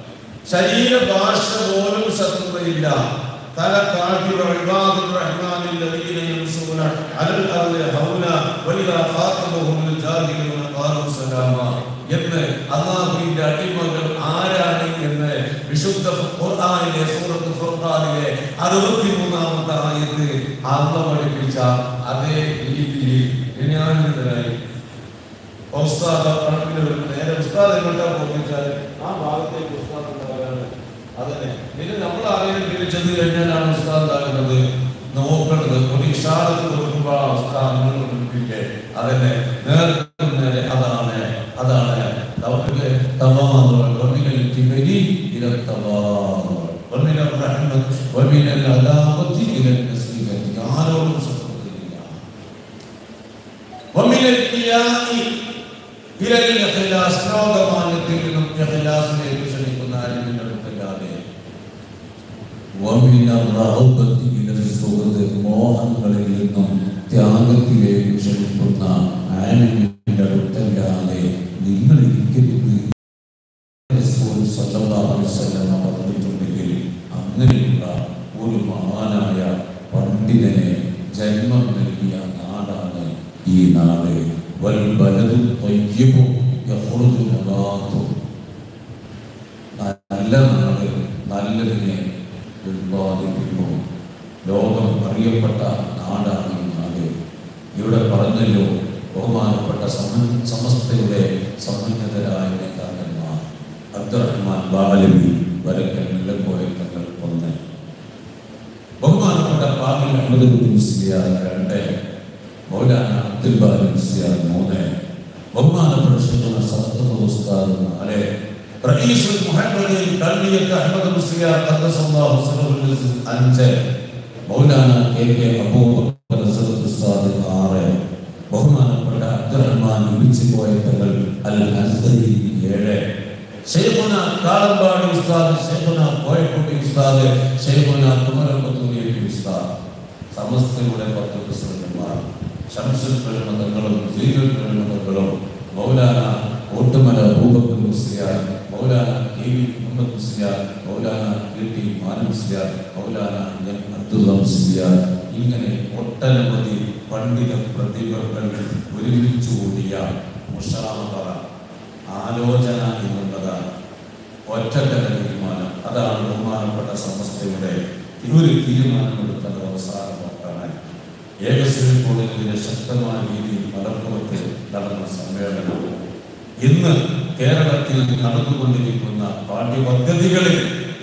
ശരീരഭാഷ പോലും ശത്രുതയില്ല തല താഴ്ത്തിയുള്ള ഇബാദുർ റഹ്മാനിൽ ലദീന യംശൂന അലൽ അർളി ഹൗന വഇദാ ഖാതബഹുൽ ജാഹിലൂന ഖാലു സലാമ എന്ന് അള്ളാഹുവിന്റെ അടിമകൾ ആരാണ് എന്ന് വിശുദ്ധ ഖുർആനിലെ സൂറത്ത് ഫുർഖാനിലെ അറുപത്തിമൂന്നാമത്തെ ആയത്ത് അള്ള പഠിപ്പിച്ച അതേ രീതിയിൽ വിജ്ഞാനിതരായി ഉസ്താദ് കണക്കിൽ വരുമ്പോൾ നേരെ ഉസ്താദ് എങ്ങോട്ടാ പോകുന്നത് ആ ഭാഗത്തേക്ക് ഉസ്താദ് ഉണ്ടാകാനാണ് അതന്നെ പിന്നെ നമ്മൾ ആരെങ്കിലും ചെന്ന് കഴിഞ്ഞാലാണ് ഉസ്താദ് ആകുന്നത് നോക്കേണ്ടത് ഒരു ഇഷാറത്ത് കൊടുക്കുമ്പോൾ ആ ഉസ്താദ് നിങ്ങൾ പഠിപ്പിക്കേ അതന്നെ നേർക്ക് നേരെ അതാണ് അതാണ് നമുക്ക് തവാദുഅ വമിനൽ കിബരി ഇല തവാദുഅ വമിനൽ റഹ്മത്ത് വമിനൽ അദാവത്തി ഇല നസ്ലിഹത്തി ആരോടും ശത്രുതയില്ല വമിനൽ ഖിയാഇ ഇല ഇഖ്ലാസ് ലോകമാന്യത്തിൽ നിന്നും ഇഖ്ലാസിലേക്ക് ക്ഷണിക്കുന്ന ആലിമിന്റെ അടുത്തല്ലാതെ വമിന റഹബത്തി ഇല സുഹൃത് മോഹങ്ങളിൽ നിന്നും ത്യാഗത്തിലേക്ക് ക്ഷണിക്കുന്ന ആലിമിന്റെ അടുത്തല്ലാതെ നിങ്ങൾ ഇരിക്കരുത് റസൂൽ സല്ലല്ലാഹു അലൈഹി വസല്ലം പറഞ്ഞിട്ടുണ്ടെങ്കിൽ അങ്ങനെയുള്ള ഒരു മഹാനായ പണ്ഡിതനെ ജന്മം നൽകിയ നാടാണ് ഈ നാട് വൽബലതു ത്വയ്യിബു യഖ്റുജു നബാതു നല്ല നാട് നല്ലതിനെ ഉത്പാദിപ്പിക്കും ലോകം അറിയപ്പെട്ട നാടാണ് ഈ നാട് ഇവിടെ പറഞ്ഞല്ലോ ബഹുമാനപ്പെട്ട സമ- സമസ്തയുടെ സമുന്നതരായ നേതാക്കന്മാർ അബ്ദുറഹ്മാൻ ബാലവി വരക്കൽ നിലമ്പോയ തങ്ങൾ ഒന്ന് ബഹുമാനപ്പെട്ട പാകിൽ അഹമ്മദ് മുസ്ലിയാർ രണ്ട് മൗലാന അബ്ദുൽ ബാലി മുസ്ലിയാർ മൂന്ന് ബഹുമാനപ്പെട്ട ഷെയ്ഖുന സദഖത്ത് ഉസ്താദ് നാല് റഈസുൽ മുഹമ്മദീൻ കണ്ണിയത്ത് അഹമ്മദ് മുസ്ലിയാർ ഖദ്ദസല്ലാഹു സിറഹുൽ അസീസ് അഞ്ച് മൗലാന കെ കെ അബൂബക്കർ സദഖത്ത് ഉസ്താദ് ആറ് ബഹുമാനപ്പെട്ട അബ്ദുറഹ്മാൻ വിളിച്ചു പോയ തങ്ങൾ അൽ അസ്ദരി ഏഴ് ഷെയ്ഖുന കാളമ്പാടി ഉസ്താദ് ഷെയ്ഖുന കോയക്കുട്ടി ഉസ്താദ് ഷെയ്ഖുന കുമരമ്പത്തൂരി ഉസ്താദ് സമസ്തയുടെ പത്ത് പ്രസിഡന്റുമാർ ഷംസുൽ പ്രേമതങ്ങളും സീനുൽ പ്രേമതങ്ങളും മൗലാന ഓട്ടുമല ഭൂപക്കർ Musliyar Maulana K V Muhammad Musliyar Maulana K T Manu Musliyar Maulana N Abdulla Musliyar ഇങ്ങനെ ഒട്ടനവധി പണ്ഡിത പ്രതിഭകൾ ഒരുമിച്ച് കൂടിയ മുഷാമറ ആലോചന എന്നുള്ളതാണ് ഒറ്റത്തല തീരുമാനം അതാണ് ബഹുമാനപ്പെട്ട സമസ്തയുടെ ഒരു തീരുമാനമെടുത്തത് അവസാന വാക്കാണ് ഏകശ്രീ കോളേജിലെ ശക്തമായ രീതിയിൽ മലപ്പുറത്ത് നടന്ന സമ്മേളനം ഇന്ന് കേരളത്തിൽ നടന്നുകൊണ്ടിരിക്കുന്ന പാഠ്യപദ്ധതികളിൽ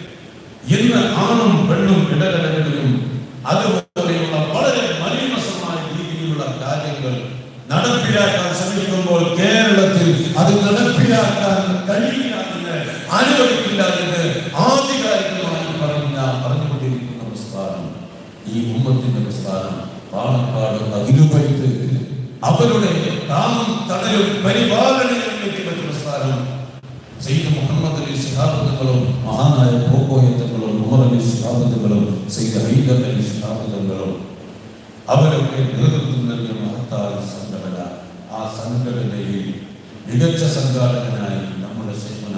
ഇന്ന് ആണും പെണ്ണും ഇടകലകളിലും അതുപോലെയുള്ള വളരെ മലിനസമായ രീതിയിലുള്ള കാര്യങ്ങൾ നടപ്പിലാക്കാൻ ശ്രമിക്കുമ്പോൾ കേരളത്തിൽ അത് നടപ്പിലാക്കാൻ കഴിയില്ല എന്ന് അനുവദിക്കില്ല എന്ന് ആധികാരികമായി പറഞ്ഞ പറഞ്ഞുകൊണ്ടിരിക്കുന്ന പ്രസ്ഥാനം ഈ ഉമ്മത്തിന്റെ പ്രസ്ഥാനം പാണക്കാട് അഖിലുപൈത്ത് അവരുടെ താമം തണലും പരിപാലനയും എത്തിപ്പറ്റ പ്രസ്ഥാനം സെയ്ദ് മുഹമ്മദ് അലി ശിഹാബത്തുകളും മഹാനായ പോക്കോയത്തുകളും ഉമർ അലി ശിഹാബത്തുകളും സെയ്ദ് ഹൈദർ അലി ശിഹാബത്തുകളും അവരൊക്കെ നേതൃത്വം നൽകിയ മഹത്തായ സംഘടന ആ സംഘടനയിൽ മികച്ച സംഘാടകനായി നമ്മുടെ ശൈമന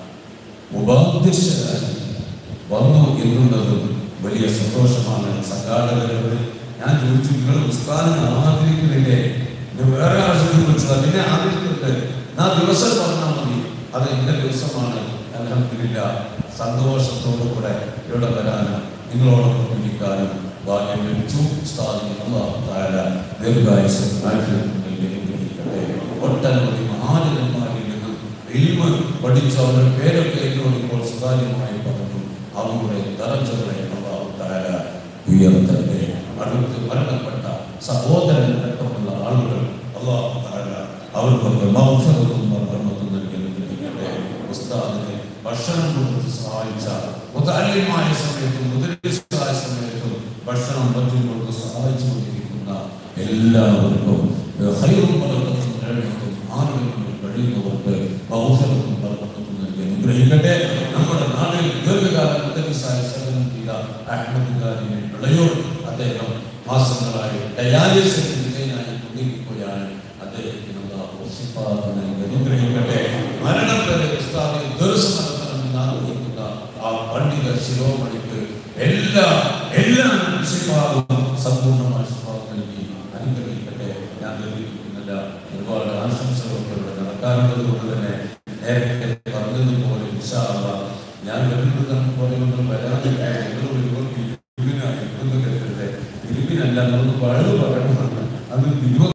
ഉപാധ്യക്ഷനായി വന്നു എന്നുള്ളതും വലിയ സന്തോഷമാണ് സംഘാടകരോട് ഞാൻ ചോദിച്ചു നിങ്ങൾ ഉസ്താദിനെ ആദരിക്കുന്നില്ലേ ഇത് വേറെ ആവശ്യത്തിൽ വിളിച്ചത് പിന്നെ ആദരിക്കുന്നുണ്ട് ഞാൻ ദിവസം പറഞ്ഞാൽ മതി അത് എന്റെ ദിവസമാണ് അലഹമില്ല സന്തോഷത്തോടു കൂടെ ഇവിടെ വരാനും നിങ്ങളോടൊപ്പം ഇരിക്കാനും ഭാഗ്യം ലഭിച്ചു ഉസ്താദിന് അള്ളാഹു താല ദീർഘായുസ് അനുഗ്രഹിക്കട്ടെ ഒട്ടനവധി മഹാനന്മാരിൽ നിന്നും ഇൽമ പഠിച്ച അവരുടെ പേരൊക്കെ എന്നോട് ഇപ്പോൾ സുതാര്യമായി പറഞ്ഞു അവരുടെ ദറജകളെ അള്ളാഹു താല ഉയർത്തട്ടെ അടുത്ത് മരണപ്പെട്ട സഹോദരൻ അടക്കമുള്ള ആളുകൾ അള്ളാഹു താല അവർക്കൊക്കെ മൗഷറത്തും മർമ്മത്തും നൽകി അനുഗ്രഹിക്കട്ടെ ഉസ്താദിനെ ഭക്ഷണം കൊടുത്ത് സഹായിച്ച മുതല്യമായ സമയത്തും മുതലിസായ സമയത്തും ഭക്ഷണം മറ്റും കൊടുത്ത് സഹായിച്ചു കൊണ്ടിരിക്കുന്ന എല്ലാവർക്കും ഹൈറും ബർക്കത്തും റഹ്മത്തും ആരോഗ്യവും കഴിയുന്നവർക്ക് മൗഷറത്തും ബർക്കത്തും നൽകി അനുഗ്രഹിക്കട്ടെ നമ്മുടെ നാട്ടിൽ ദീർഘകാലം മുതലിസായ സേവനം ചെയ്ത അഹമ്മദ് ഖാനിനെ വിളയൂർ അദ്ദേഹം മാസങ്ങളായി ഡയാലിസിസ് വിധേയനായി കൊണ്ടിരിക്കുകയാണ് അദ്ദേഹത്തിന് അല്ലാഹു ശിഫാഅത്ത് നൽകി അനുഗ്രഹിക്കട്ടെ മരണം വരെ ഉസ്താദിൽ ദിവസം നടത്തണമെന്ന് ആഗ്രഹിക്കുന്ന ആ പണ്ഡിത ശിരോമണിക്ക് എല്ലാ എല്ലാ ശിഫാവും സമ്പൂർണ്ണമായ ശിഫാവ് നൽകി അനുഗ്രഹിക്കട്ടെ ഞാൻ നിർമ്മിക്കുന്നില്ല ഒരുപാട് ആശംസകളൊക്കെ ഇവിടെ നടക്കാറുള്ളത് കൊണ്ട് തന്നെ നേരത്തെ പറഞ്ഞതുപോലെ ഇൻഷാ അല്ലാഹ് ഞാൻ വരുന്നത് പറയുന്നത് വരാതില്ല നിങ്ങളോട് ഇവർക്ക് ഇരുവിനായി ഇരുന്ന് കരുതരുത് ഇരുവിനല്ല നമുക്ക് വഴുത് പറയണം അത് തിരുവ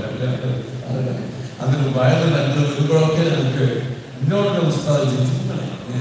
അതിന് വയറ് രണ്ട് വരുമ്പോഴൊക്കെ ഞങ്ങൾക്ക് എന്നോട് ഉസ്താദ് ചോദിച്ചു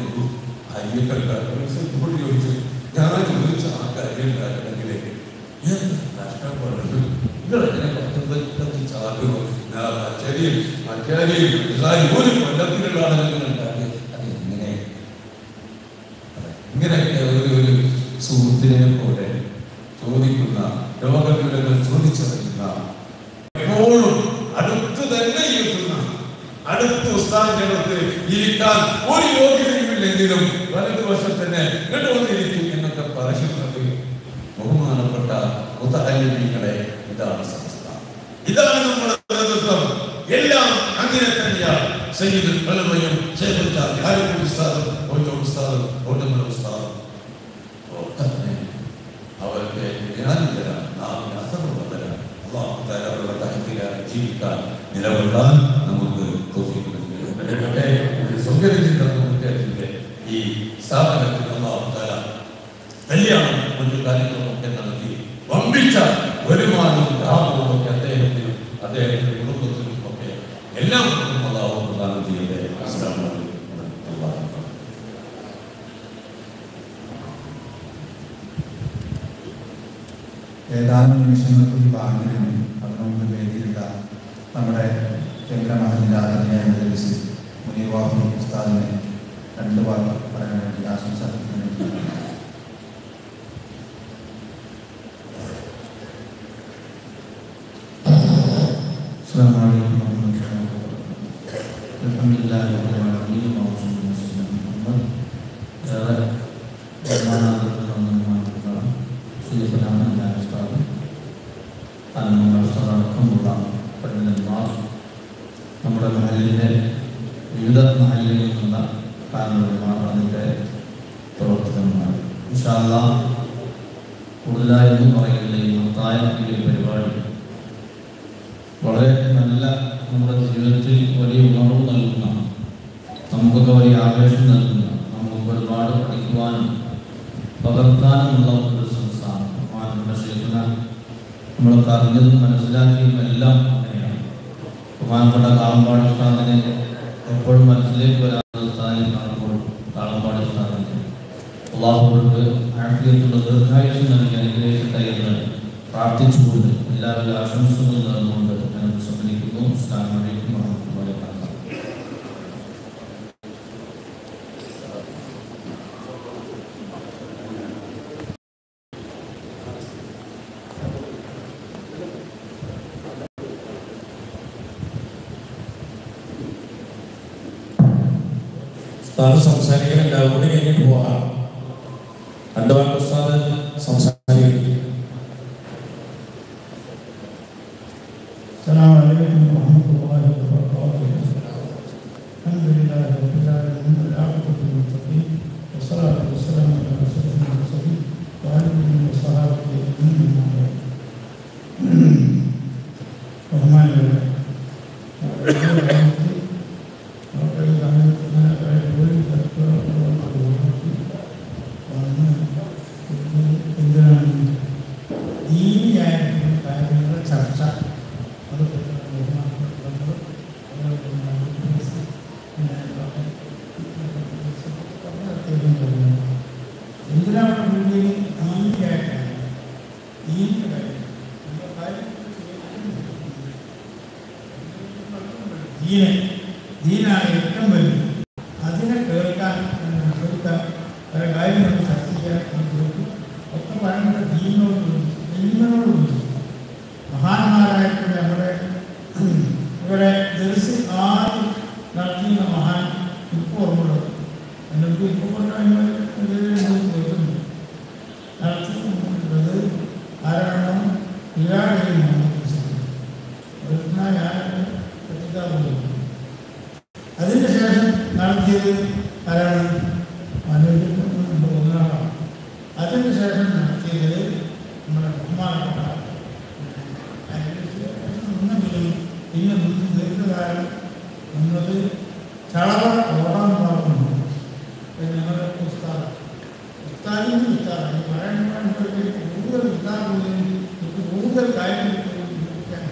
അയ്യപ്പൻ ചോദിച്ചു ഞാൻ ചോദിച്ച ആ കാര്യം ഉണ്ടാക്കണമെങ്കിൽ എന്ത് കഷ്ടപ്പെടുന്നു നിങ്ങളെങ്ങനെ പത്തൊമ്പത്തി ചാകുമോ ഞാൻ അച്ചരിയും അച്ചാരിയും ഇസാരി ഒരു കൊല്ലത്തിലുള്ള ആളുകൾ ഉണ്ടാക്കി അത് എങ്ങനെ ഇങ്ങനെയൊക്കെ ഒരു ഒരു സുഹൃത്തിനെ പോലെ ചോദിക്കുന്ന രോഗവിവരങ്ങൾ ചോദിച്ചറിയുന്ന എപ്പോഴും അടുത്ത് തന്നെ ഇരുത്തുന്ന അടുത്ത് ഉസ്താദിന്റെ അടുത്ത് ഇരിക്കാൻ ഒരു യോഗ്യതയുമില്ലെങ്കിലും വലതുവശം തന്നെ ഇങ്ങോട്ട് വന്നിരിക്കും എന്നൊക്കെ പറയുന്നത് ബഹുമാനപ്പെട്ട മുതലികളെ ഇതാണ് സംസ്ഥ ഇതാണ് നമ്മുടെ നേതൃത്വം എല്ലാം അങ്ങനെ തന്നെയാണ് സയ്യിദ് പലമയും ഷേഖുൽ ജാതി ആരിഫ് ഉസ്താദും ഓട്ടോ ഉസ്താദും ഓട്ടമല ഉസ്താദും ഒക്കെ തന്നെ ജീവിക്കാൻ നിലകൊള്ളാൻ നമുക്ക് തോഫീക്ക് നൽകട്ടെ. ഒരു സൗകര്യത്തിന്റെ മുന്നേറ്റത്തിന്റെ ഈ സ്ഥാപനത്തിൽ അള്ളാഹു തആല കല്യാണം മറ്റു കാര്യങ്ങളൊക്കെ നടത്തി വമ്പിച്ച വരുമാനവും ലാഭവും ഒക്കെ അദ്ദേഹത്തിനും അദ്ദേഹത്തിന്റെ കുടുംബത്തിനും ഒക്കെ എല്ലാവർക്കും അള്ളാഹു പ്രദാനം ചെയ്യട്ടെ അസ്സലാമു അലൈക്കും വറഹ്മത്തുള്ളാഹി വബറകാതുഹു ഏതാനും നിമിഷങ്ങൾക്കുള്ളിൽ ഭാഗ്യം അതിനുമുമ്പ് വേദിയിലുള്ള നമ്മുടെ കേന്ദ്രമഹലിൻ്റെ ആദരണീയ മുദ്രസ് മുനീർ വാഫി ഉസ്താദിനെ രണ്ട് വാക്ക് പറയാൻ വേണ്ടി ആശംസ അർപ്പിക്കാൻ വേണ്ടി السلام عليكم ورحمة الله وبركاته الحمد لله رب العالمين وصلى الله وسلم محمد ഏറെ ബഹുമാനാദരവുള്ള ശ്രീഫലാന ഉസ്താദ് അന്നങ്ങൾ ഉസ്താദടക്കമുള്ള പണ്ഡിതന്മാർ നമ്മുടെ മഹലിൻ്റെ വിവിധ മഹലിൽ നിന്നുള്ള കാരണവന്മാർ അതിൻ്റെ പ്രവർത്തകന്മാർ ഇൻഷാല്ല കൂടുതലായൊന്നും പറയുന്നില്ല ഈ മഹത്തായ ഈ ഒരു പരിപാടി വളരെ നല്ല നമ്മുടെ ജീവിതത്തിൽ വലിയ ഉണർവ് നൽകുന്ന നമുക്കൊക്കെ വലിയ ആവേശം നൽകുന്ന നമുക്ക് ഒരുപാട് പഠിക്കുവാനും പകർത്താനുമുള്ള ഒരു സംസ്ഥാനം ബഹുമാനപ്പെട്ട ശേഖന നമ്മളൊക്കെ അറിഞ്ഞതും മനസ്സിലാക്കിയതും എല്ലാം അങ്ങനെയാണ് ബഹുമാനപ്പെട്ട കാളമ്പാടി സ്ഥാനത്തിനെ എപ്പോഴും മനസ്സിലേക്ക് വരാത്ത സ്ഥാനം കാണുമ്പോൾ കാളമ്പാടി സ്ഥാനത്തിന് അള്ളാഹുവിനോട് ആഫിയത്തുള്ള ദീർഘായുസ് നൽകി അനുഗ്രഹിക്കട്ടെ എന്ന് പ്രാർത്ഥിച്ചുകൊണ്ട് എല്ലാവരും ആശംസകളും നേർന്നുകൊണ്ട് ഞാൻ സമ്മതിക്കുന്നു അസ്സാം വലൈക്കും വാഹമത്തുള്ളാഹി വബറകാതുഹു ഉസ്താദ് സംസാരിക്കാൻ എല്ലാവരും കൂടി കഴിഞ്ഞിട്ട് പോകാം രണ്ട് വാക്ക് ഉസ്താദ് സംസാരിക്കും السلام عليكم ورحمة الله وبركاته. الحمد لله رب العالمين والعاقبة للمتقين والصلاة والسلام على أشرف المرسلين وآله وصحبه أجمعين أما بعد. ബഹുമാനികളെ അവരുടെ ഈ സമയത്ത് ഇങ്ങനെ ജോലി വന്ന് എന്തിനാണ് ദീനിയായിട്ടുള്ള കാര്യങ്ങളുടെ ചർച്ച അത് എന്തിനാണ് മുന്നിൽ ദീനിയായിട്ടാണ് ദീനിന്റെ കാര്യം നമ്മുടെ കാര്യം ദീന ദീനാണ് ഏറ്റവും വലുത് അതിനെ കേൾക്കാൻ കേൾക്കാൻ പല കാര്യങ്ങൾ ചർച്ച ചെയ്യാൻ കേൾക്കും ഒക്കെ പറയുന്നത് ദീനോട് ദീനോട് മഹാന്മാരായിട്ടുള്ള നമ്മുടെ ഇവിടെ ദർശി ആദ്യം നടത്തിയ മഹാൻ ഇപ്പോൾ ഓർമ്മയുള്ളത് എന്നിട്ട് ഇപ്പോൾ കേൾക്കുന്നു നടത്തിയിട്ടുള്ളത് ആരാണോ ഇയാളെയും ഞാനൊക്കെ പറ്റിക്കാൻ പോകുന്നു അതിന് ശേഷം നടത്തിയത് ആരാണ് മനോജിക്കുന്ന ഒന്നാളാണ് അതിന് ശേഷം നടത്തിയത് നമ്മുടെ ബഹുമാനപ്പെട്ട ഒന്നെങ്കിലും പിന്നെ നിന്ന് ദീർഘകാലം നിന്നത് ചളവ ഓടാൻ പാടുന്നു ഞങ്ങളുടെ ഉസ്താദ് ഉസ്താദിന് ഉസ്താദ് ഈ പറയാൻ കൂടുതൽ ഉസ്താദ് കൂടുതൽ കാര്യങ്ങൾ ഉപയോഗിക്കാൻ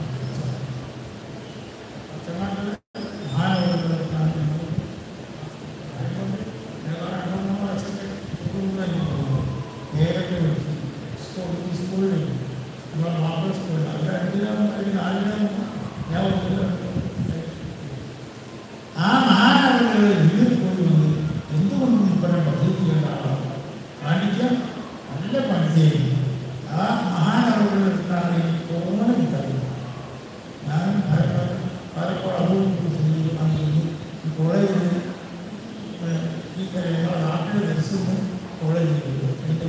ആ മഹാനഗരങ്ങളിൽ വീട്ടിൽ പോയി വന്ന് എന്തുകൊണ്ടും ഇപ്പറ പദ്ധതി ചെയ്യേണ്ട ആളാണ് കാണിക്കാൻ നല്ല പണി ചെയ്യുന്നു ആ മഹാനഗരങ്ങളിലാണ് ഈ കോമണ കിട്ടുന്നത് ഞാൻ പാലക്കാട് പാലക്കാട് അഭിമുഖം ഈ കോളേജിൽ ഈ ഞങ്ങളുടെ നാട്ടിൽ ദർശനം കോളേജിൽ എൻ്റെ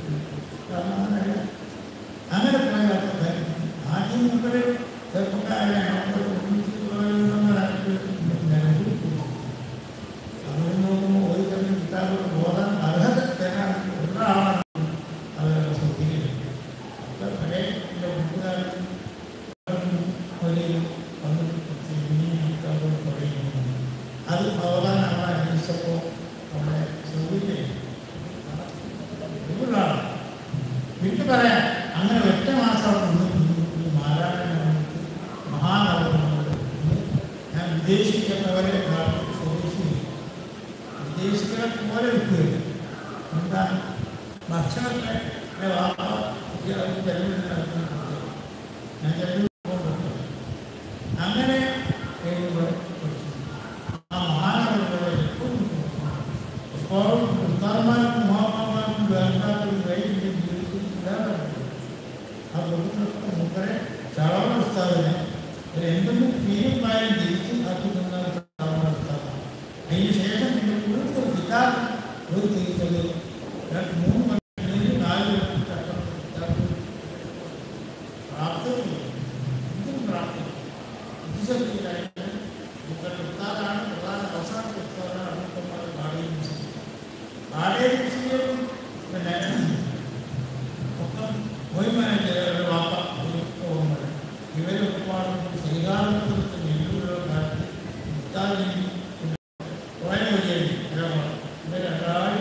അങ്ങനെ പോയ ആദ്യം മുതലേ ചെറുപ്പക്കാരെ അങ്ങനെ നോക്കുമ്പോൾ ഒരു തന്നെ കിട്ടാതെ ബോധം അർഹത തരാൻ ഒരാളാണ് അത് ശ്രദ്ധിക്കുന്നത് പഴയ എൻ്റെ പിന്നെ പറയാം അങ്ങനെ ഒറ്റ മാസം അവിടെ നിന്ന് മാരായണ മഹാനവരങ്ങളുണ്ട് ഞാൻ വിദേശിക്കുന്നവരെ സ്വദേശി വിദേശികളെ പോലെ വെക്കുകയാണ് എന്താണ് ഭക്ഷണത്തെ എൻ്റെ വാപ്പ കുട്ടികൾക്ക് ചെലവിൽ നടത്തുന്നുണ്ട് ഞാൻ ചെലവിൽ പോകുന്നുണ്ട് അങ്ങനെ കഴിയുമ്പോൾ ആ മഹാനവരങ്ങളെ എപ്പോഴും ഇപ്പോൾ ഉത്താർമാർക്കും മഹാത്മാർക്കും വേണ്ടാത്തൊരു വൈകിട്ട് ജീവിതത്തിൽ ഇല്ലാതാകും ആ കൊടുക്കുന്ന മൂപ്പരെ ചളവ ഉസ്താദിനെ ഒരു എന്തെങ്കിലും ഫീലും കാര്യം തിരിച്ച് ആക്കി തന്നാൽ ചളവ ഉസ്താദാണ് അതിന് ശേഷം പിന്നെ കൂടുതൽ കിട്ടാൻ ഒരു തിരിച്ചത് രണ്ട് മൂന്ന് കൊല്ലം നാല് കൊല്ലം ചട്ടം കിട്ടാൻ പ്രാപ്തമില്ല എന്തിനും പ്രാപ്തി ബുദ്ധിശക്തിയിലായിട്ട് മൂപ്പരുടെ ഉസ്താദാണ് പ്രധാന അവസാനത്തെ ഉസ്താദാണ് അനന്തമാരുടെ ബാലയും ബാലയും പിന്നെ മൊത്തം മൊയ്മാനന്റെ വാപ്പ ഒരു ഓർമ്മ ഇവരെ ഒരുപാട് ശ്രീകാരണത്തിൽ നെല്ലൂരിലുള്ള കാലത്ത് മുത്താലിനി കുറേ വലിയ ഇവരെല്ലാവരും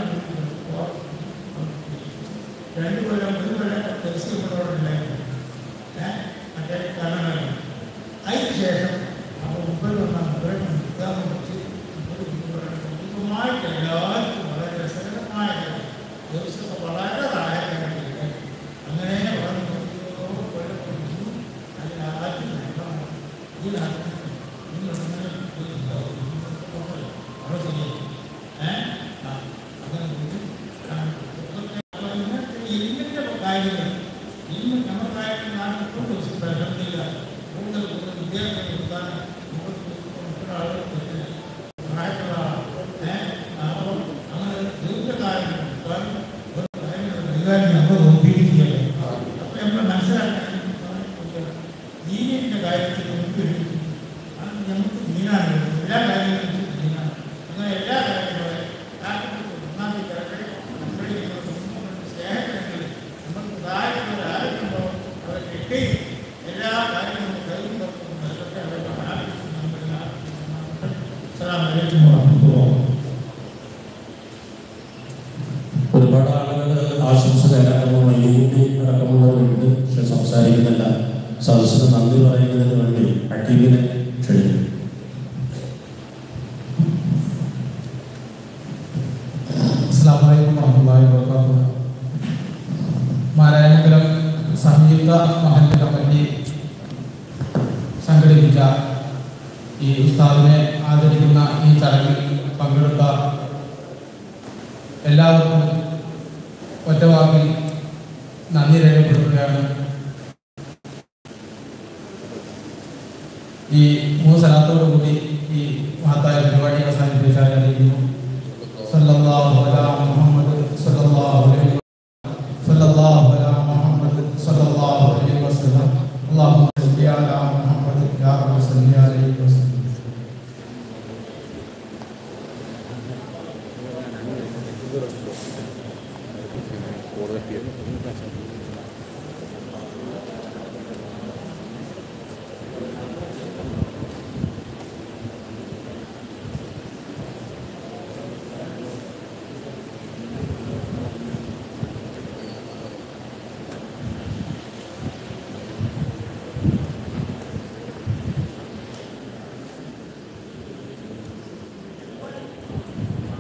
രണ്ട് കൊല്ലം ഒരു കൊല്ലം തെരസ്യപ്പെട്ടവരുണ്ടായിരുന്നു മറ്റേ കാരണങ്ങൾ അതിന് ശേഷം അപ്പോൾ മുമ്പിൽ വന്ന മുമ്പേ മുത്താന്ന് വെച്ച് കുടുംബമായിട്ട് എല്ലാവർക്കും വളരെ രസകരമായ ദിവസമൊക്കെ വളരെ സഹായകരമായിട്ട് അങ്ങനെ വളരെ കൊല്ലപ്പെടുന്നു അതിനകത്ത് നേട്ടം ഇതിനകത്ത് നിങ്ങളിങ്ങനെ അവിടെ ശരിയായി ഏഹ് അങ്ങനെ ഇന്നിൻ്റെ കാര്യങ്ങൾ ഇന്ന് നമ്മുടെ കാര്യങ്ങൾ ഞാൻ കൂടുതൽ ശ്രദ്ധയില്ല കൂടുതൽ കൂടുതൽ വിദ്യാഭ്യാസം കൊടുക്കാൻ മറ്റൊരാളുകൾ പറ്റില്ല പ്രായമുള്ള ഏഹ് അപ്പം അങ്ങനെ ദീർഘകാലം കൊടുക്കാൻ ഒരു കാര്യങ്ങൾ കൈകാര്യം നമ്മൾ നോക്കിയിരിക്കുകയല്ലേ അപ്പം നമ്മൾ മനസ്സിലാക്കാൻ ദീനിൻ്റെ കാര്യത്തിൽ മുൻപിൽ അത് നമുക്ക് ദീനാണ് എല്ലാ കാര്യങ്ങളും ദീനാണ് അങ്ങനെ എല്ലാ കാര്യങ്ങളും ഒന്നാമത്തെ കാര്യം നമ്മുടെ സ്നേഹത്തിനെങ്കിൽ നമുക്ക് ഉദാഹരണങ്ങൾ ആരൊക്കെയുണ്ടോ അവരെ കിട്ടി എല്ലാ കാര്യങ്ങളും കയ്യിൽ നൽകട്ടെ അവരുടെ ആവശ്യം നമ്മുടെ അസ്സലാമു അലൈക്കും വറഹ്മത്തുള്ളാഹി ഒരുപാട് ആളുകൾ ആശംസ തരാനുള്ള വൈകിട്ട് അടക്കമുള്ളവരുണ്ട് പക്ഷെ സംസാരിക്കുന്നില്ല സദസ്സിന് നന്ദി പറയുന്നതിന് വേണ്ടി ഹക്കീമിനെ ക്ഷണിക്കും അസ്സാം വലൈക്കും വറഹമുല്ലാഹി വബറകാതുഹു മാരായണപുരം സംയുക്ത മഹല്ല് കമ്മിറ്റി സംഘടിപ്പിച്ച ഈ ഉസ്താദിനെ ആദരിക്കുന്ന ഈ ചടങ്ങിൽ പങ്കെടുത്ത എല്ലാവർക്കും ഒറ്റവാക്കിൽ നന്ദി രേഖപ്പെടുത്തുകയാണ് ഈ മൂന്ന് സ്ഥലത്തോടു കൂടി ഈ മഹത്തായ